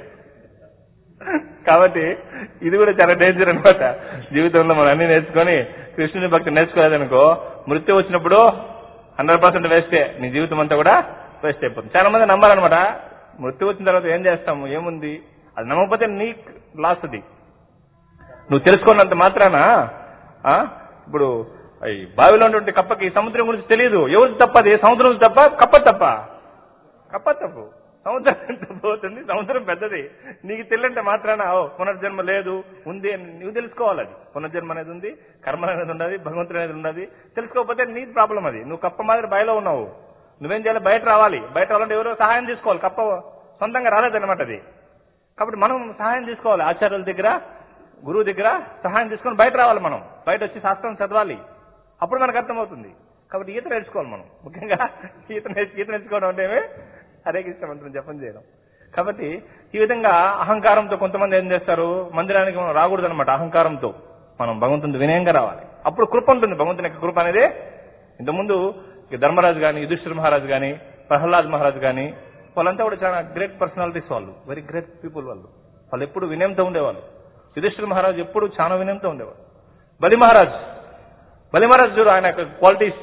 కాబట్టి ఇది కూడా చాలా డేంజర్ అనమాట జీవితంలో మనం అన్ని నేర్చుకొని కృష్ణుని భక్తి నేర్చుకోలేదనుకో మృత్యు వచ్చినప్పుడు హండ్రెడ్ పర్సెంట్ వేస్టే నీ జీవితం అంతా కూడా వేస్ట్ అయిపోతుంది చాలా మంది నమ్మాలన్నమాట మృత్యు వచ్చిన తర్వాత ఏం చేస్తాము ఏముంది అది నమ్మకపోతే నీ లాస్ అది నువ్వు తెలుసుకున్నంత మాత్రాన ఆ, ఇప్పుడు ఈ బావిలో ఉన్నటువంటి కప్పకి సముద్రం గురించి తెలియదు ఎవరికి తప్పది సముద్రం తప్ప కప్ప తప్ప కప్ప తప్పు సముద్రం ఎంత పోతుంది సముద్రం పెద్దది నీకు తెలియంటే మాత్రాన ఓ పునర్జన్మ లేదు ఉంది అని నువ్వు తెలుసుకోవాలి అది పునర్జన్మ అనేది ఉంది కర్మ అనేది ఉన్నది భగవంతుడు అనేది ఉన్నది తెలుసుకోకపోతే నీ ప్రాబ్లం అది నువ్వు కప్ప మాదిరి బయలో ఉన్నావు నువ్వేం చేయాలి బయట రావాలి బయట రావాలంటే ఎవరో సహాయం తీసుకోవాలి కప్ప సొంతంగా రాలేదన్నమాట అది కాబట్టి మనం సహాయం తీసుకోవాలి ఆచార్యుల దగ్గర గురువు దగ్గర సహాయం తీసుకొని బయట రావాలి మనం బయట వచ్చి శాస్త్రం చదవాలి అప్పుడు మనకు అర్థమవుతుంది కాబట్టి ఈత నేర్చుకోవాలి మనం ముఖ్యంగా ఈత నేర్చు ఈత నేర్చుకోవడం అంటే ఏమి? హరే కృష్ణ మంత్రం జపం చేయడం కాబట్టి ఈ విధంగా అహంకారంతో కొంతమంది ఏం చేస్తారు మందిరానికి మనం రాకూడదు అనమాట అహంకారంతో మనం భగవంతుని వినయంగా రావాలి అప్పుడు కృప ఉంటుంది భగవంతుని యొక్క కృప అనేది ఇంతకుముందు ఈ ధర్మరాజు గాని యుధిష్ఠిర మహారాజు గాని ప్రహ్లాద్ మహారాజు గాని వాళ్ళంతా కూడా చాలా గ్రేట్ పర్సనాలిటీస్ వాళ్ళు వెరీ గ్రేట్ పీపుల్ వాళ్ళు వాళ్ళు ఎప్పుడు వినయంతో ఉండేవాళ్ళు యుధిష్ఠిర మహారాజు ఎప్పుడు చాలా వినయంతో ఉండేవాడు బలి మహారాజ్ బలి మహారాజు చూడు ఆయన యొక్క క్వాలిటీస్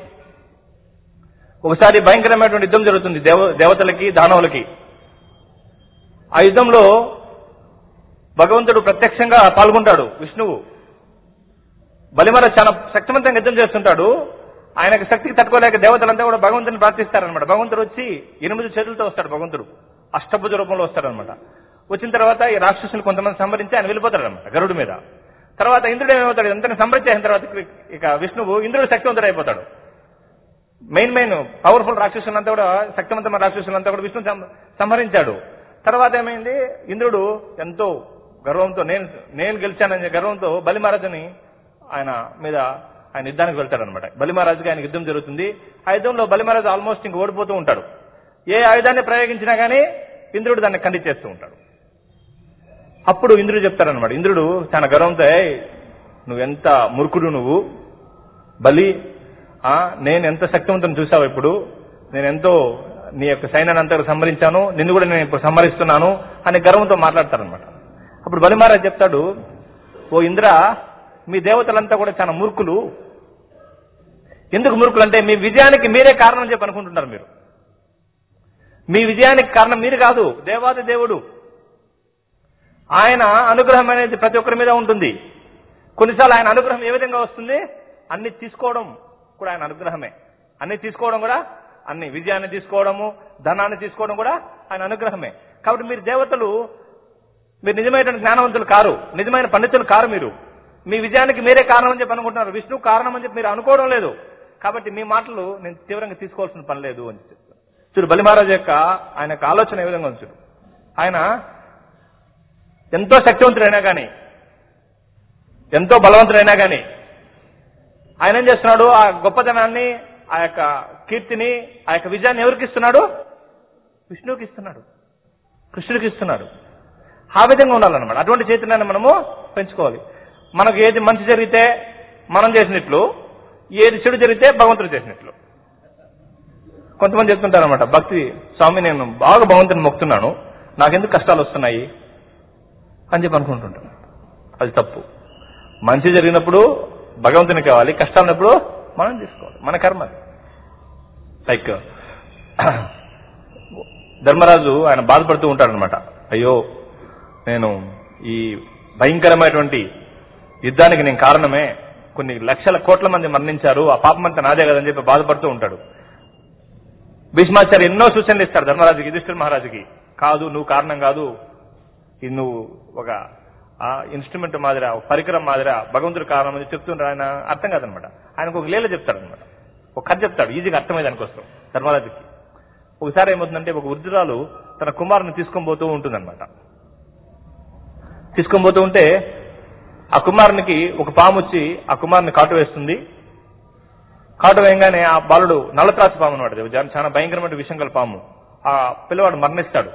ఒకసారి భయంకరమైనటువంటి యుద్ధం జరుగుతుంది దేవ దేవతలకి దానవులకి ఆ యుద్ధంలో భగవంతుడు ప్రత్యక్షంగా పాల్గొంటాడు విష్ణువు బలిమహారాజ్ చాలా శక్తివంతంగా యుద్ధం చేస్తుంటాడు ఆయనకు శక్తికి తట్టుకోలేక దేవతలంతా కూడా భగవంతుని ప్రార్థిస్తారనమాట భగవంతుడు వచ్చి ఎనిమిది చేతులతో వస్తాడు భగవంతుడు అష్టభుజ రూపంలో వస్తాడనమాట వచ్చిన తర్వాత ఈ రాక్షసులు కొంతమంది సంహరించి ఆయన వెళ్ళిపోతాడనమాట గరుడు మీద తర్వాత ఇంద్రుడు ఏమవుతాడు ఇదంతా సంహరించేసిన తర్వాత ఇక విష్ణువు ఇంద్రుడు శక్తివంతుడు అయిపోతాడు మెయిన్ మెయిన్ పవర్ఫుల్ రాక్షసులంతా కూడా శక్తివంతమైన రాక్షసులంతా కూడా విష్ణు సం- సంహరించాడు తర్వాత ఏమైంది ఇంద్రుడు ఎంతో గర్వంతో నేను నేను గెలిచానని గర్వంతో బలి మహారాజుని ఆయన మీద ఆయన యుద్ధానికి వెళ్తాడనమాట బలి మహారాజుకి ఆయన యుద్ధం జరుగుతుంది ఆ యుద్ధంలో బలి మహారాజు ఆల్మోస్ట్ ఇంక ఓడిపోతూ ఉంటాడు ఏ ఆయుధాన్ని ప్రయోగించినా గానీ ఇంద్రుడు దాన్ని ఖండించేస్తూ ఉంటాడు అప్పుడు ఇంద్రుడు చెప్తాడనమాట ఇంద్రుడు చాలా గర్వంతో "ఏయ్, నువ్వెంత మూర్ఖుడు నువ్వు బలి ఆ నేను ఎంత శక్తివంతం చూసావు ఇప్పుడు నేను ఎంతో నీ యొక్క సైన్యాన్ని అంతా సంహరించాను నిన్ను కూడా నేను ఇప్పుడు సంహరిస్తున్నాను అని గర్వంతో మాట్లాడతారనమాట అప్పుడు బలి మహారాజ్ చెప్తాడు ఓ ఇంద్ర మీ దేవతలంతా కూడా చాలా మూర్ఖులు ఎందుకు మూర్ఖులు అంటే మీ విజయానికి మీరే కారణం అని చెప్పి అనుకుంటున్నారు మీరు మీ విజయానికి కారణం మీరు కాదు దేవాది దేవుడు ఆయన అనుగ్రహం అనేది ప్రతి ఒక్కరి మీద ఉంటుంది కొన్నిసార్లు ఆయన అనుగ్రహం ఏ విధంగా వస్తుంది అన్ని తీసుకోవడం కూడా ఆయన అనుగ్రహమే అన్ని తీసుకోవడం కూడా అన్ని విజయాన్ని తీసుకోవడము ధనాన్ని తీసుకోవడం కూడా ఆయన అనుగ్రహమే కాబట్టి మీరు దేవతలు మీరు నిజమైన జ్ఞానవంతులు కారు నిజమైన పండితులు కారు మీరు మీ విజయానికి మీరే కారణం అని చెప్పి అనుకుంటున్నారు విష్ణు కారణం అని చెప్పి మీరు అనుకోవడం లేదు కాబట్టి మీ మాటలు నేను తీవ్రంగా తీసుకోవాల్సిన పని లేదు అని చెప్తాను చూడు బలి మహారాజు యొక్క ఆయన యొక్క ఆలోచన ఏ విధంగా ఉంది చూడు ఆయన ఎంతో శక్తివంతుడైనా కానీ ఎంతో బలవంతుడైనా కానీ ఆయన ఏం చేస్తున్నాడు ఆ గొప్పతనాన్ని ఆ యొక్క కీర్తిని ఆ యొక్క విజయాన్ని ఎవరికి ఇస్తున్నాడు విష్ణువుకి ఇస్తున్నాడు కృష్ణుడికి ఇస్తున్నాడు ఆ విధంగా ఉండాలన్నమాట అటువంటి చైతన్యాన్ని మనము పెంచుకోవాలి మనకు ఏది మంచి జరిగితే మనం చేసినట్లు ఏది చెడు జరిగితే భగవంతుడు చేసినట్లు కొంతమంది చెప్తుంటారు అనమాట భక్తి స్వామి నేను బాగా భగవంతుని మొక్కుతున్నాను నాకెందుకు కష్టాలు వస్తున్నాయి అని చెప్పి అనుకుంటుంటాను అది తప్పు మంచి జరిగినప్పుడు భగవంతుని కావాలి కష్టాలు ఉన్నప్పుడు మనం తీసుకోవాలి మన కర్మ అది. లైక్ ధర్మరాజు ఆయన బాధపడుతూ ఉంటాడనమాట అయ్యో నేను ఈ భయంకరమైనటువంటి యుద్ధానికి నేను కారణమే కొన్ని లక్షల కోట్ల మంది మరణించారు ఆ పాపమంతా నాదే కదని చెప్పి బాధపడుతూ ఉంటాడు భీష్మాచార్య ఎన్నో సూచనలు ఇస్తాడు ధర్మరాజుకి యుధిష్ఠిర మహారాజుకి కాదు నువ్వు కారణం కాదు ఇది నువ్వు ఒక ఇన్స్ట్రుమెంట్ మాదిరా ఒక పరికరం మాదిరా భగవంతుడు కారణం అని చెప్తుంటాడు ఆయన అర్థం కాదనమాట ఆయనకు ఒక లీల చెప్తాడు అనమాట ఒక కథ చెప్తాడు ఈజీగా అర్థమయ్యేది దానికోసం ధర్మరాజుకి ఒకసారి ఏమవుతుందంటే ఒక వృద్ధురాలు తన కుమారుని తీసుకొని పోతూ ఉంటుందన్నమాట తీసుకొని పోతూ ఉంటే ఆ కుమారునికి ఒక పాము వచ్చి ఆ కుమారుని కాటు వేస్తుంది కాటు వేయగానే ఆ బాలుడు నల్లత్రాసు పాము అనమాట అది చాలా భయంకరమైన విషయం గల పాము ఆ పిల్లవాడు మరణిస్తాడు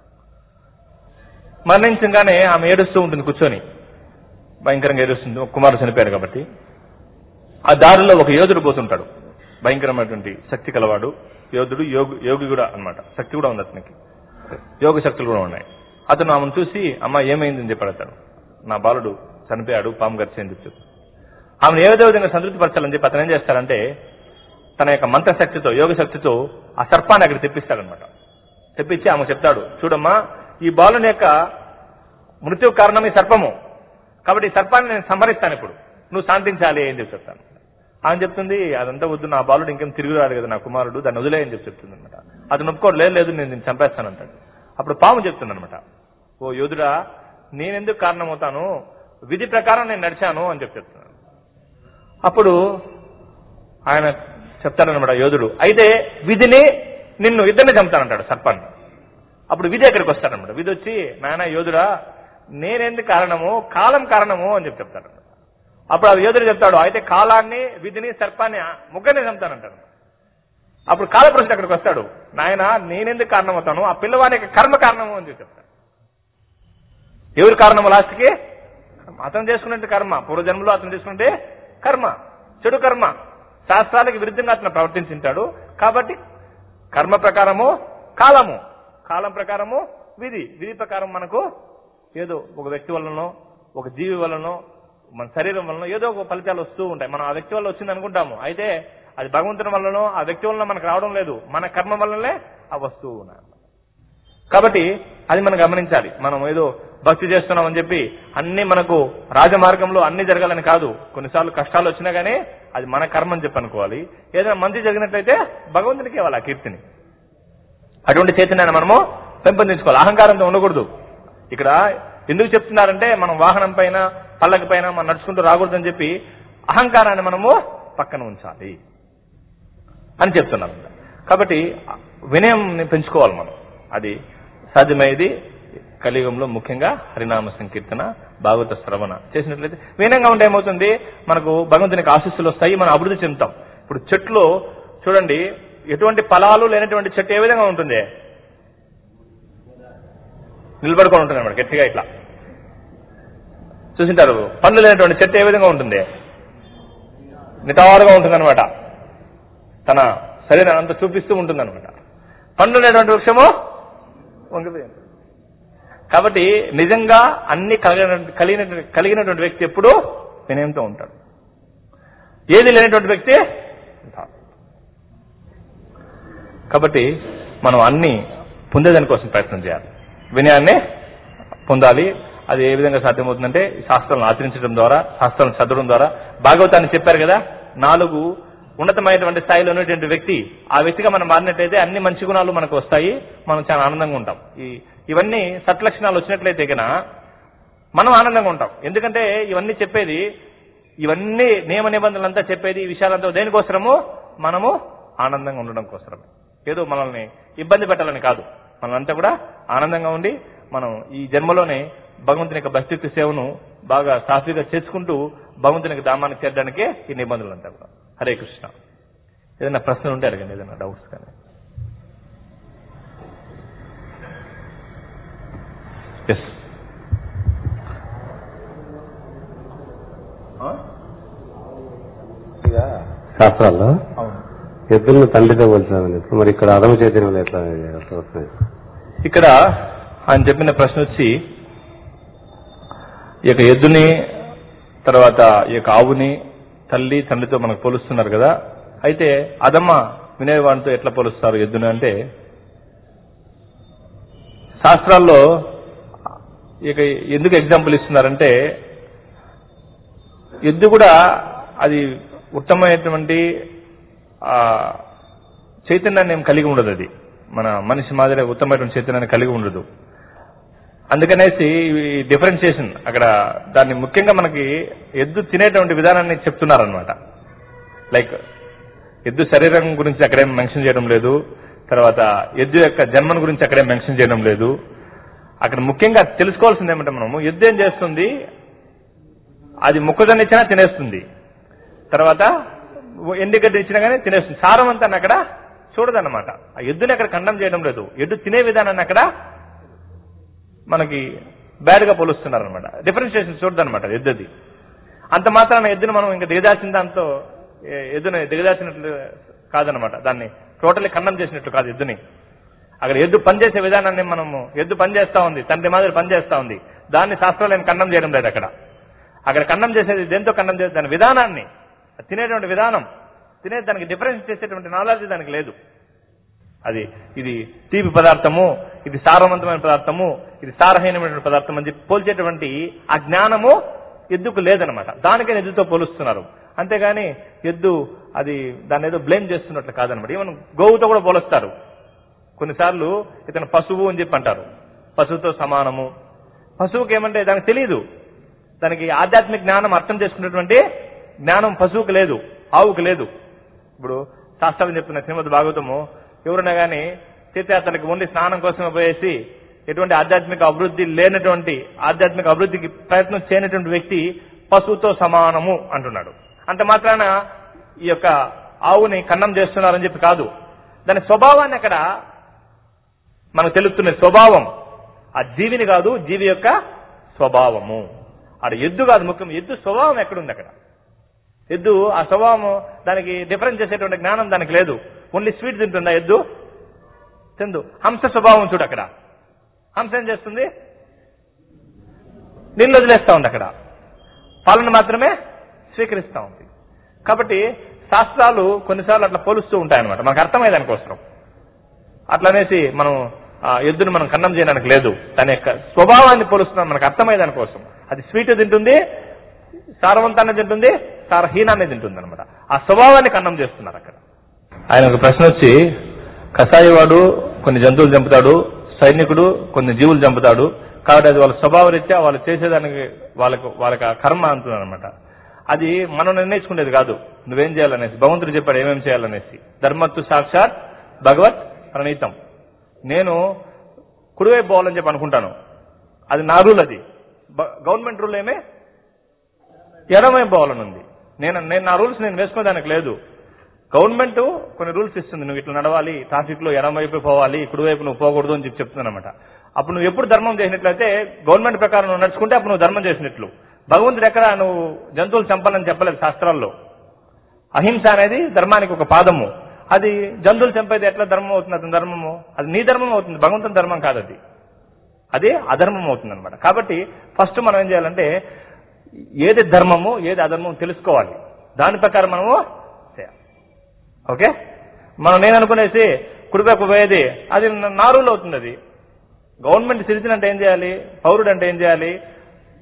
మరణించగానే ఆమె ఏడుస్తూ ఉంటుంది కూర్చొని భయంకరంగా ఏడుస్తుంది ఒక కుమారుడు చనిపోయాడు కాబట్టి ఆ దారిలో ఒక యోధుడు పోతుంటాడు భయంకరమైనటువంటి శక్తి కలవాడు యోధుడు యోగి యోగి కూడా అన్నమాట శక్తి కూడా ఉంది అతనికి యోగ శక్తులు కూడా ఉన్నాయి అతను ఆమెను చూసి అమ్మ ఏమైందని చెప్పాడు అతను నా బాలుడు చనిపోయాడు పాము గరిచి అని చెప్పి చెప్పాడు. ఆమెను ఏదో విధంగా సంతృప్తిపరచాలని చెప్పి అతను ఏం చేస్తాడంటే తన యొక్క మంత్రశక్తితో యోగ శక్తితో ఆ సర్పాన్ని అక్కడ తెప్పిస్తాడనమాట తెప్పించి ఆమె చెప్తాడు చూడమ్మా ఈ బాలుని యొక్క మృత్యు కారణం ఈ సర్పము కాబట్టి ఈ సర్పాన్ని నేను సంహరిస్తాను ఇప్పుడు నువ్వు శాంతించాలి అని చెప్పి చెప్తాను ఆమె చెప్తుంది అదంతా వద్దు నా బాలుడు ఇంకేం తిరిగి రాడు కదా నా కుమారుడు దాన్ని వదిలే అని చెప్పి చెప్తుంది అనమాట అతను ఒప్పుకోడు లేదు లేదు నేను నేను చంపేస్తానంటాడు అప్పుడు పాము చెప్తుంది అనమాట ఓ యోధుడా నేనెందుకు కారణమవుతాను విధి ప్రకారం నేను నడిచాను అని చెప్పి చెప్తున్నాను అప్పుడు ఆయన చెప్తాడనమాట యోధుడు అయితే విధిని నిన్ను ఇద్దరిని చంపుతానంటాడు సర్పాన్ని అప్పుడు విధి ఎక్కడికి వస్తాడనమాట విధి వచ్చి నాయన యోధుడా నేనెందుకు కారణము కాలం కారణము అని చెప్పి చెప్తాడు అప్పుడు ఆ యోధుడు చెప్తాడు అయితే కాలాన్ని విధిని సర్పాన్ని ముగ్గురిని చంపుతానంటాడు అప్పుడు కాలపురుషుడు అక్కడికి వస్తాడు నాయన నేనెందుకు కారణం అవుతాను ఆ పిల్లవానికి కర్మ కారణము అని చెప్పి చెప్తాడు ఎవరి కారణము లాస్ట్కి అతను చేసుకున్నట్టు కర్మ పూర్వజన్మలో అతను చేసుకుంటే కర్మ చెడు కర్మ శాస్త్రాలకు విరుద్ధంగా అతను ప్రవర్తించింటాడు కాబట్టి కర్మ ప్రకారము కాలము కాలం ప్రకారము విధి విధి ప్రకారం మనకు ఏదో ఒక వ్యక్తి వలనో ఒక జీవి వలనో మన శరీరం వలన ఏదో ఒక ఫలితాలు వస్తూ ఉంటాయి మనం ఆ వ్యక్తి వల్ల వచ్చింది అనుకుంటాము అయితే అది భగవంతుని వల్లనో ఆ వ్యక్తి వలన మనకు రావడం లేదు మన కర్మ వల్లనే ఆ వస్తువు ఉన్నాయి కాబట్టి అది మనం గమనించాలి మనం ఏదో భక్తి చేస్తున్నామని చెప్పి అన్ని మనకు రాజమార్గంలో అన్ని జరగాలని కాదు కొన్నిసార్లు కష్టాలు వచ్చినా గానీ అది మన కర్మ అని చెప్పి అనుకోవాలి ఏదైనా మంచి జరిగినట్లయితే భగవంతునికి ఇవ్వాలి ఆ కీర్తిని అటువంటి చైతన్యాన్ని మనము పెంపొందించుకోవాలి అహంకారంతో ఉండకూడదు ఇక్కడ ఎందుకు చెప్తున్నారంటే మనం వాహనం పైన పల్లకి పైన మనం నడుచుకుంటూ రాకూడదని చెప్పి అహంకారాన్ని మనము పక్కన ఉంచాలి అని చెప్తున్నారు కాబట్టి వినయం పెంచుకోవాలి మనం అది సాధ్యమయ్యేది కలియుగంలో ముఖ్యంగా హరినామ సంకీర్తన భాగవత శ్రవణ చేసినట్లయితే వినంగా ఉంటే ఏమవుతుంది మనకు భగవంతునికి ఆశీస్సులు వస్తాయి మనం అభివృద్ధి చెందుతాం ఇప్పుడు చెట్లు చూడండి ఎటువంటి ఫలాలు లేనటువంటి చెట్టు ఏ విధంగా ఉంటుంది నిలబడుకొని ఉంటుంది అన్నమాట గట్టిగా ఇట్లా చూసింటారు పండ్లు లేనటువంటి చెట్టు ఏ విధంగా ఉంటుంది నిటారుగా ఉంటుందన్నమాట తన శరీరాన్ని అంతా చూపిస్తూ ఉంటుందన్నమాట పండ్లు లేనటువంటి వృక్షము వంగిపోయింది కాబట్టి నిజంగా అన్ని కలిగిన కలిగిన కలిగినటువంటి వ్యక్తి ఎప్పుడూ వినయంతో ఉంటాడు ఏది లేనటువంటి వ్యక్తి ఉంటాడు. కాబట్టి మనం అన్ని పొందేదాని కోసం ప్రయత్నం చేయాలి వినయాన్ని పొందాలి అది ఏ విధంగా సాధ్యమవుతుందంటే శాస్త్రాలను ఆచరించడం ద్వారా శాస్త్రాలను చదవడం ద్వారా భాగవతాన్ని చెప్పారు కదా నాలుగు ఉన్నతమైనటువంటి స్థాయిలో ఉన్నటువంటి వ్యక్తి ఆ వ్యక్తిగా మనం మారినట్లయితే అన్ని మంచి గుణాలు మనకు వస్తాయి మనం చాలా ఆనందంగా ఉంటాం ఈ ఇవన్నీ సత్లక్షణాలు వచ్చినట్లయితే కనుక మనం ఆనందంగా ఉంటాం ఎందుకంటే ఇవన్నీ చెప్పేది ఇవన్నీ నియమ నిబంధనలంతా చెప్పేది ఈ విషయాలంతా దేనికోసరము మనము ఆనందంగా ఉండడం కోసరమే ఏదో మనల్ని ఇబ్బంది పెట్టాలని కాదు మనమంతా కూడా ఆనందంగా ఉండి మనం ఈ జన్మలోనే భగవంతుని యొక్క భక్తి సేవను బాగా సాఫీగా చేసుకుంటూ భగవంతుని యొక్క ధామానికి చేరడానికే ఈ నిబంధనలు అంతా కూడా హరే కృష్ణ ఏదైనా ప్రశ్నలు ఉంటే అడగండి ఏదైనా డౌట్స్ కానీ ఎస్ శాస్త్రాల్లో అవును ఎద్దులను తండ్రితో పోల్చామని ఇప్పుడు మరి ఇక్కడ అదమ చైతన్యంలో ఎట్లా ఎట్లా వస్తుంది ఇక్కడ ఆయన చెప్పిన ప్రశ్న వచ్చి ఈ యొక్క ఎద్దుని తర్వాత ఈ యొక్క ఆవుని తల్లి తండ్రితో మనకు పోలుస్తున్నారు కదా అయితే అదమ్మ వినేవాడితో ఎట్లా పోలుస్తారు ఎద్దుని అంటే శాస్త్రాల్లో ఇక ఎందుకు ఎగ్జాంపుల్ ఇస్తున్నారంటే ఎద్దు కూడా అది ఉత్తమమైనటువంటి ఆ, చైతన్యాన్ని ఏం కలిగి ఉండదు అది మన మనిషి మాదిరి ఉత్తమమైన చైతన్యాన్ని కలిగి ఉండదు అందుకనేసి డిఫరెన్షియేషన్ అక్కడ దాన్ని ముఖ్యంగా మనకి ఎద్దు తినేటువంటి విధానాన్ని చెప్తున్నారనమాట లైక్ ఎద్దు శరీరం గురించి అక్కడేం మెన్షన్ చేయడం లేదు తర్వాత ఎద్దు యొక్క జన్మను గురించి అక్కడేం మెన్షన్ చేయడం లేదు అక్కడ ముఖ్యంగా తెలుసుకోవాల్సింది ఏమంటే మనము ఎద్దు ఏం చేస్తుంది అది మొక్కజొన్న ఇచ్చినా తినేస్తుంది తర్వాత ఎండుగడ్డ ఇచ్చినా కానీ తినేస్తుంది సారం అంతా అక్కడ చూడదన్నమాట ఆ ఎద్దుని అక్కడ ఖండం చేయడం లేదు ఎద్దు తినే విధానాన్ని అక్కడ మనకి బ్యాడ్ గా పోలుస్తున్నారు అనమాట డిఫరెన్షియేషన్ చూడదన్నమాట ఎద్దుది అంత మాత్రాన ఎద్దును మనం ఇంకా దిగదాల్సిన దాంతో ఏ- ఎద్దుని దిగదాల్సినట్లు కాదనమాట దాన్ని టోటలీ ఖండం చేసినట్లు కాదు ఎద్దుని అక్కడ ఎద్దు పనిచేసే విధానాన్ని మనము ఎద్దు పనిచేస్తా ఉంది తండ్రి మాదిరి పనిచేస్తా ఉంది దాన్ని శాస్త్రాలు ఏం ఖండం చేయడం లేదు అక్కడ అక్కడ ఖండం చేసేది దేంతో ఖండం చేసేది దాని విధానాన్ని తినేటువంటి విధానం తినే దానికి డిఫరెన్స్ చేసేటువంటి నాలెడ్జ్ దానికి లేదు అది ఇది తీపి పదార్థము ఇది సారవంతమైన పదార్థము ఇది సారహీనమైన పదార్థం అని చెప్పి పోల్చేటువంటి ఆ జ్ఞానము ఎద్దుకు లేదనమాట దానికే ఎద్దుతో పోలుస్తున్నారు అంతేగాని ఎద్దు అది దాన్ని ఏదో బ్లేమ్ చేస్తున్నట్లు కాదనమాట ఈవెన్ గోవుతో కూడా పోలుస్తారు కొన్నిసార్లు ఇతను పశువు అని చెప్పి అంటారు పశువుతో సమానము పశువుకి ఏమంటే దానికి తెలియదు దానికి ఆధ్యాత్మిక జ్ఞానం అర్థం చేసుకున్నటువంటి జ్ఞానం పశువుకు లేదు ఆవుకు లేదు ఇప్పుడు శాస్త్రాలు చెప్తున్న శ్రీమద్ భాగవతము ఎవరైనా కానీ తీర్థయాత్రలకు ఓన్లీ స్నానం కోసమే పోయేసి ఎటువంటి ఆధ్యాత్మిక అభివృద్ధి లేనటువంటి ఆధ్యాత్మిక అభివృద్ధికి ప్రయత్నం చేయనటువంటి వ్యక్తి పశువుతో సమానము అంటున్నాడు అంత మాత్రాన ఈ యొక్క ఆవుని కన్నం చేస్తున్నారని చెప్పి కాదు దాని స్వభావాన్ని అక్కడ మనకు తెలుస్తున్న స్వభావం ఆ జీవిని కాదు జీవి యొక్క స్వభావము అది ఎద్దు కాదు ముఖ్యం ఎద్దు స్వభావం ఎక్కడుంది అక్కడ ఎద్దు ఆ స్వభావం దానికి డిఫరెన్స్ చేసేటువంటి జ్ఞానం దానికి లేదు ఓన్లీ స్వీట్ తింటుందా ఎద్దు తిందు హంస స్వభావం చూడు అక్కడ హంస ఏం చేస్తుంది నీళ్ళు వదిలేస్తా ఉంది అక్కడ పాలన మాత్రమే స్వీకరిస్తా ఉంది కాబట్టి శాస్త్రాలు కొన్నిసార్లు అట్లా పోలుస్తూ ఉంటాయన్నమాట మనకు అర్థమయ్యే దానికోసం అట్లనేసి మనం ఆ ఎద్దును మనం కన్నం చేయడానికి లేదు దాని యొక్క స్వభావాన్ని పోలుస్తున్నాం మనకు అర్థమయ్యే దానికోసం అది స్వీట్ తింటుంది సారవంతాన్ని తింటుంది సారహీనాన్ని తింటుంది అనమాట ఆ స్వభావాన్ని కన్నం చేస్తున్నారు అక్కడ ఆయన ఒక ప్రశ్న వచ్చి కషాయవాడు కొన్ని జంతువులు చంపుతాడు సైనికుడు కొన్ని జీవులు చంపుతాడు కాబట్టి అది వాళ్ళ స్వభావ రీత్యా వాళ్ళు చేసేదానికి వాళ్ళకు వాళ్ళకి ఆ కర్మ అంటున్నారు అనమాట అది మనం నిర్ణయించుకునేది కాదు నువ్వేం చేయాలనేసి భగవంతుడు చెప్పాడు ఏమేం చేయాలనేసి ధర్మత్తు సాక్షాత్ భగవత్ ప్రణీతం నేను కుడివైపు పోవాలని చెప్పి అనుకుంటాను అది నా రూల్ అది బ- గవర్నమెంట్ రూల్ ఏమే ఎడమవైపు పోవాలని ఉంది నేను నేను నా రూల్స్ నేను వేసుకోవడానికి లేదు గవర్నమెంట్ కొన్ని రూల్స్ ఇస్తుంది నువ్వు ఇట్లా నడవాలి ట్రాఫిక్ లో ఎడమ వైపు పోవాలి కుడివైపు నువ్వు పోకూడదు అని చెప్పి చెప్తుందన్నమాట అప్పుడు నువ్వు ఎప్పుడు ధర్మం చేసినట్లయితే గవర్నమెంట్ ప్రకారం నువ్వు నడుచుకుంటే అప్పుడు నువ్వు ధర్మం చేసినట్లు భగవంతుడు ఎక్కడ నువ్వు జంతువులు చంపాలని చెప్పలేదు శాస్త్రాల్లో అహింస అనేది ధర్మానికి ఒక పాదము అది జంతువులు చంపేది ఎట్లా ధర్మం అవుతుంది అతని ధర్మము అది నీ ధర్మం అవుతుంది భగవంతుని ధర్మం కాదు అది అదే అధర్మం అవుతుంది అనమాట కాబట్టి ఫస్ట్ మనం ఏం చేయాలంటే ఏది ధర్మము ఏది అధర్మం తెలుసుకోవాలి దాని ప్రకారం మనము చేయాలి ఓకే మనం నేను అనుకునేసి కుడివైపు పోయేది అది నా రూల్ అవుతుంది అది గవర్నమెంట్ సిటిజన్ అంటే ఏం చేయాలి పౌరుడు అంటే ఏం చేయాలి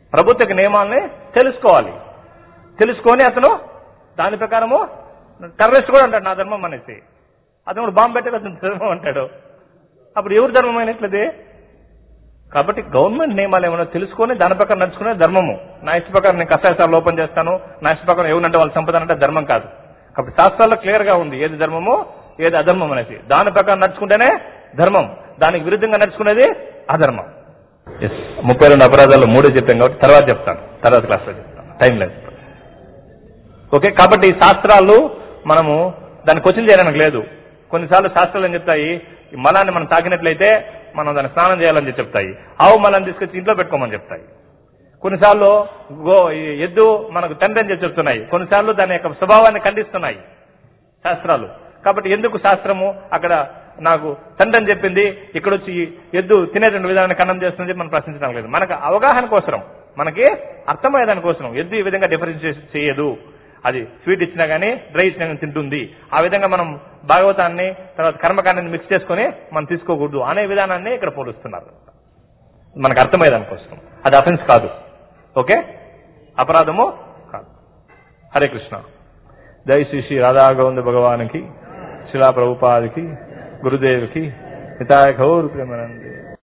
ప్రభుత్వ నియమాల్ని తెలుసుకోవాలి తెలుసుకొని అతను దాని ప్రకారము టెర్రరిస్ట్ కూడా అంటాడు నా ధర్మం అనేసి అతను కూడా బాంబు పెట్టే అతను ధర్మం అంటాడు అప్పుడు ఎవరి ధర్మం అయినట్లది కాబట్టి గవర్నమెంట్ నియమాలు ఏమైనా తెలుసుకొని దాని ప్రకారం నడుచుకునే ధర్మము నా ఇష్ట ప్రకారం నేను కషాయశాలు ఓపెన్ చేస్తాను నా ఇష్ట ప్రకారం ఎవరినంటే వాళ్ళు సంపదానంటే ధర్మం కాదు కాబట్టి శాస్త్రాల్లో క్లియర్ గా ఉంది ఏది ధర్మము ఏది అధర్మం అనేసి దాని ప్రకారం నడుచుకుంటేనే ధర్మం దానికి విరుద్ధంగా నడుచుకునేది అధర్మం ఎస్ ముప్పై రెండు అపరాధాలు మూడే చెప్పాం కాబట్టి తర్వాత చెప్తాను తర్వాత క్లాస్లో చెప్తాను టైం లేదు ఓకే కాబట్టి ఈ శాస్త్రాలు మనము దాన్ని క్వశ్చన్ చేయడానికి లేదు కొన్నిసార్లు శాస్త్రాలు ఏం చెప్తాయి ఈ మలాన్ని మనం తాకినట్లయితే మనం దాన్ని స్నానం చేయాలని చెప్పి చెప్తాయి ఆవు మలాన్ని తీసుకొచ్చి ఇంట్లో పెట్టుకోమని చెప్తాయి కొన్నిసార్లు గో ఈ ఎద్దు మనకు తండ్రి అని చెప్పి చెప్తున్నాయి కొన్నిసార్లు దాని యొక్క స్వభావాన్ని ఖండిస్తున్నాయి శాస్త్రాలు కాబట్టి ఎందుకు శాస్త్రము అక్కడ నాకు తండ్రి అని చెప్పింది ఇక్కడ వచ్చి ఈ ఎద్దు తినేటువంటి విధానాన్ని ఖండం చేస్తుంది మనం ప్రశ్నించడం లేదు మనకు అవగాహన కోసరం మనకి అర్థమయ్యేదాని కోసం ఎద్దు ఈ విధంగా డిఫరెన్షియేట్ చేయదు అది స్వీట్ ఇచ్చినా గానీ డ్రై ఇచ్చినా గానీ తింటుంది ఆ విధంగా మనం భాగవతాన్ని తర్వాత కర్మకాండాన్ని మిక్స్ చేసుకొని మనం తీసుకోకూడదు అనే విధానాన్ని ఇక్కడ పోలుస్తున్నారు మనకు అర్థమయ్యేదాని కోసం అది అఫెన్స్ కాదు ఓకే అపరాధము కాదు హరే కృష్ణ జై శ్రీ శ్రీ రాధా గోవింద భగవానికి శిలా ప్రభుపాదికి గురుదేవికి హితాయ గౌరు ప్రేమానంది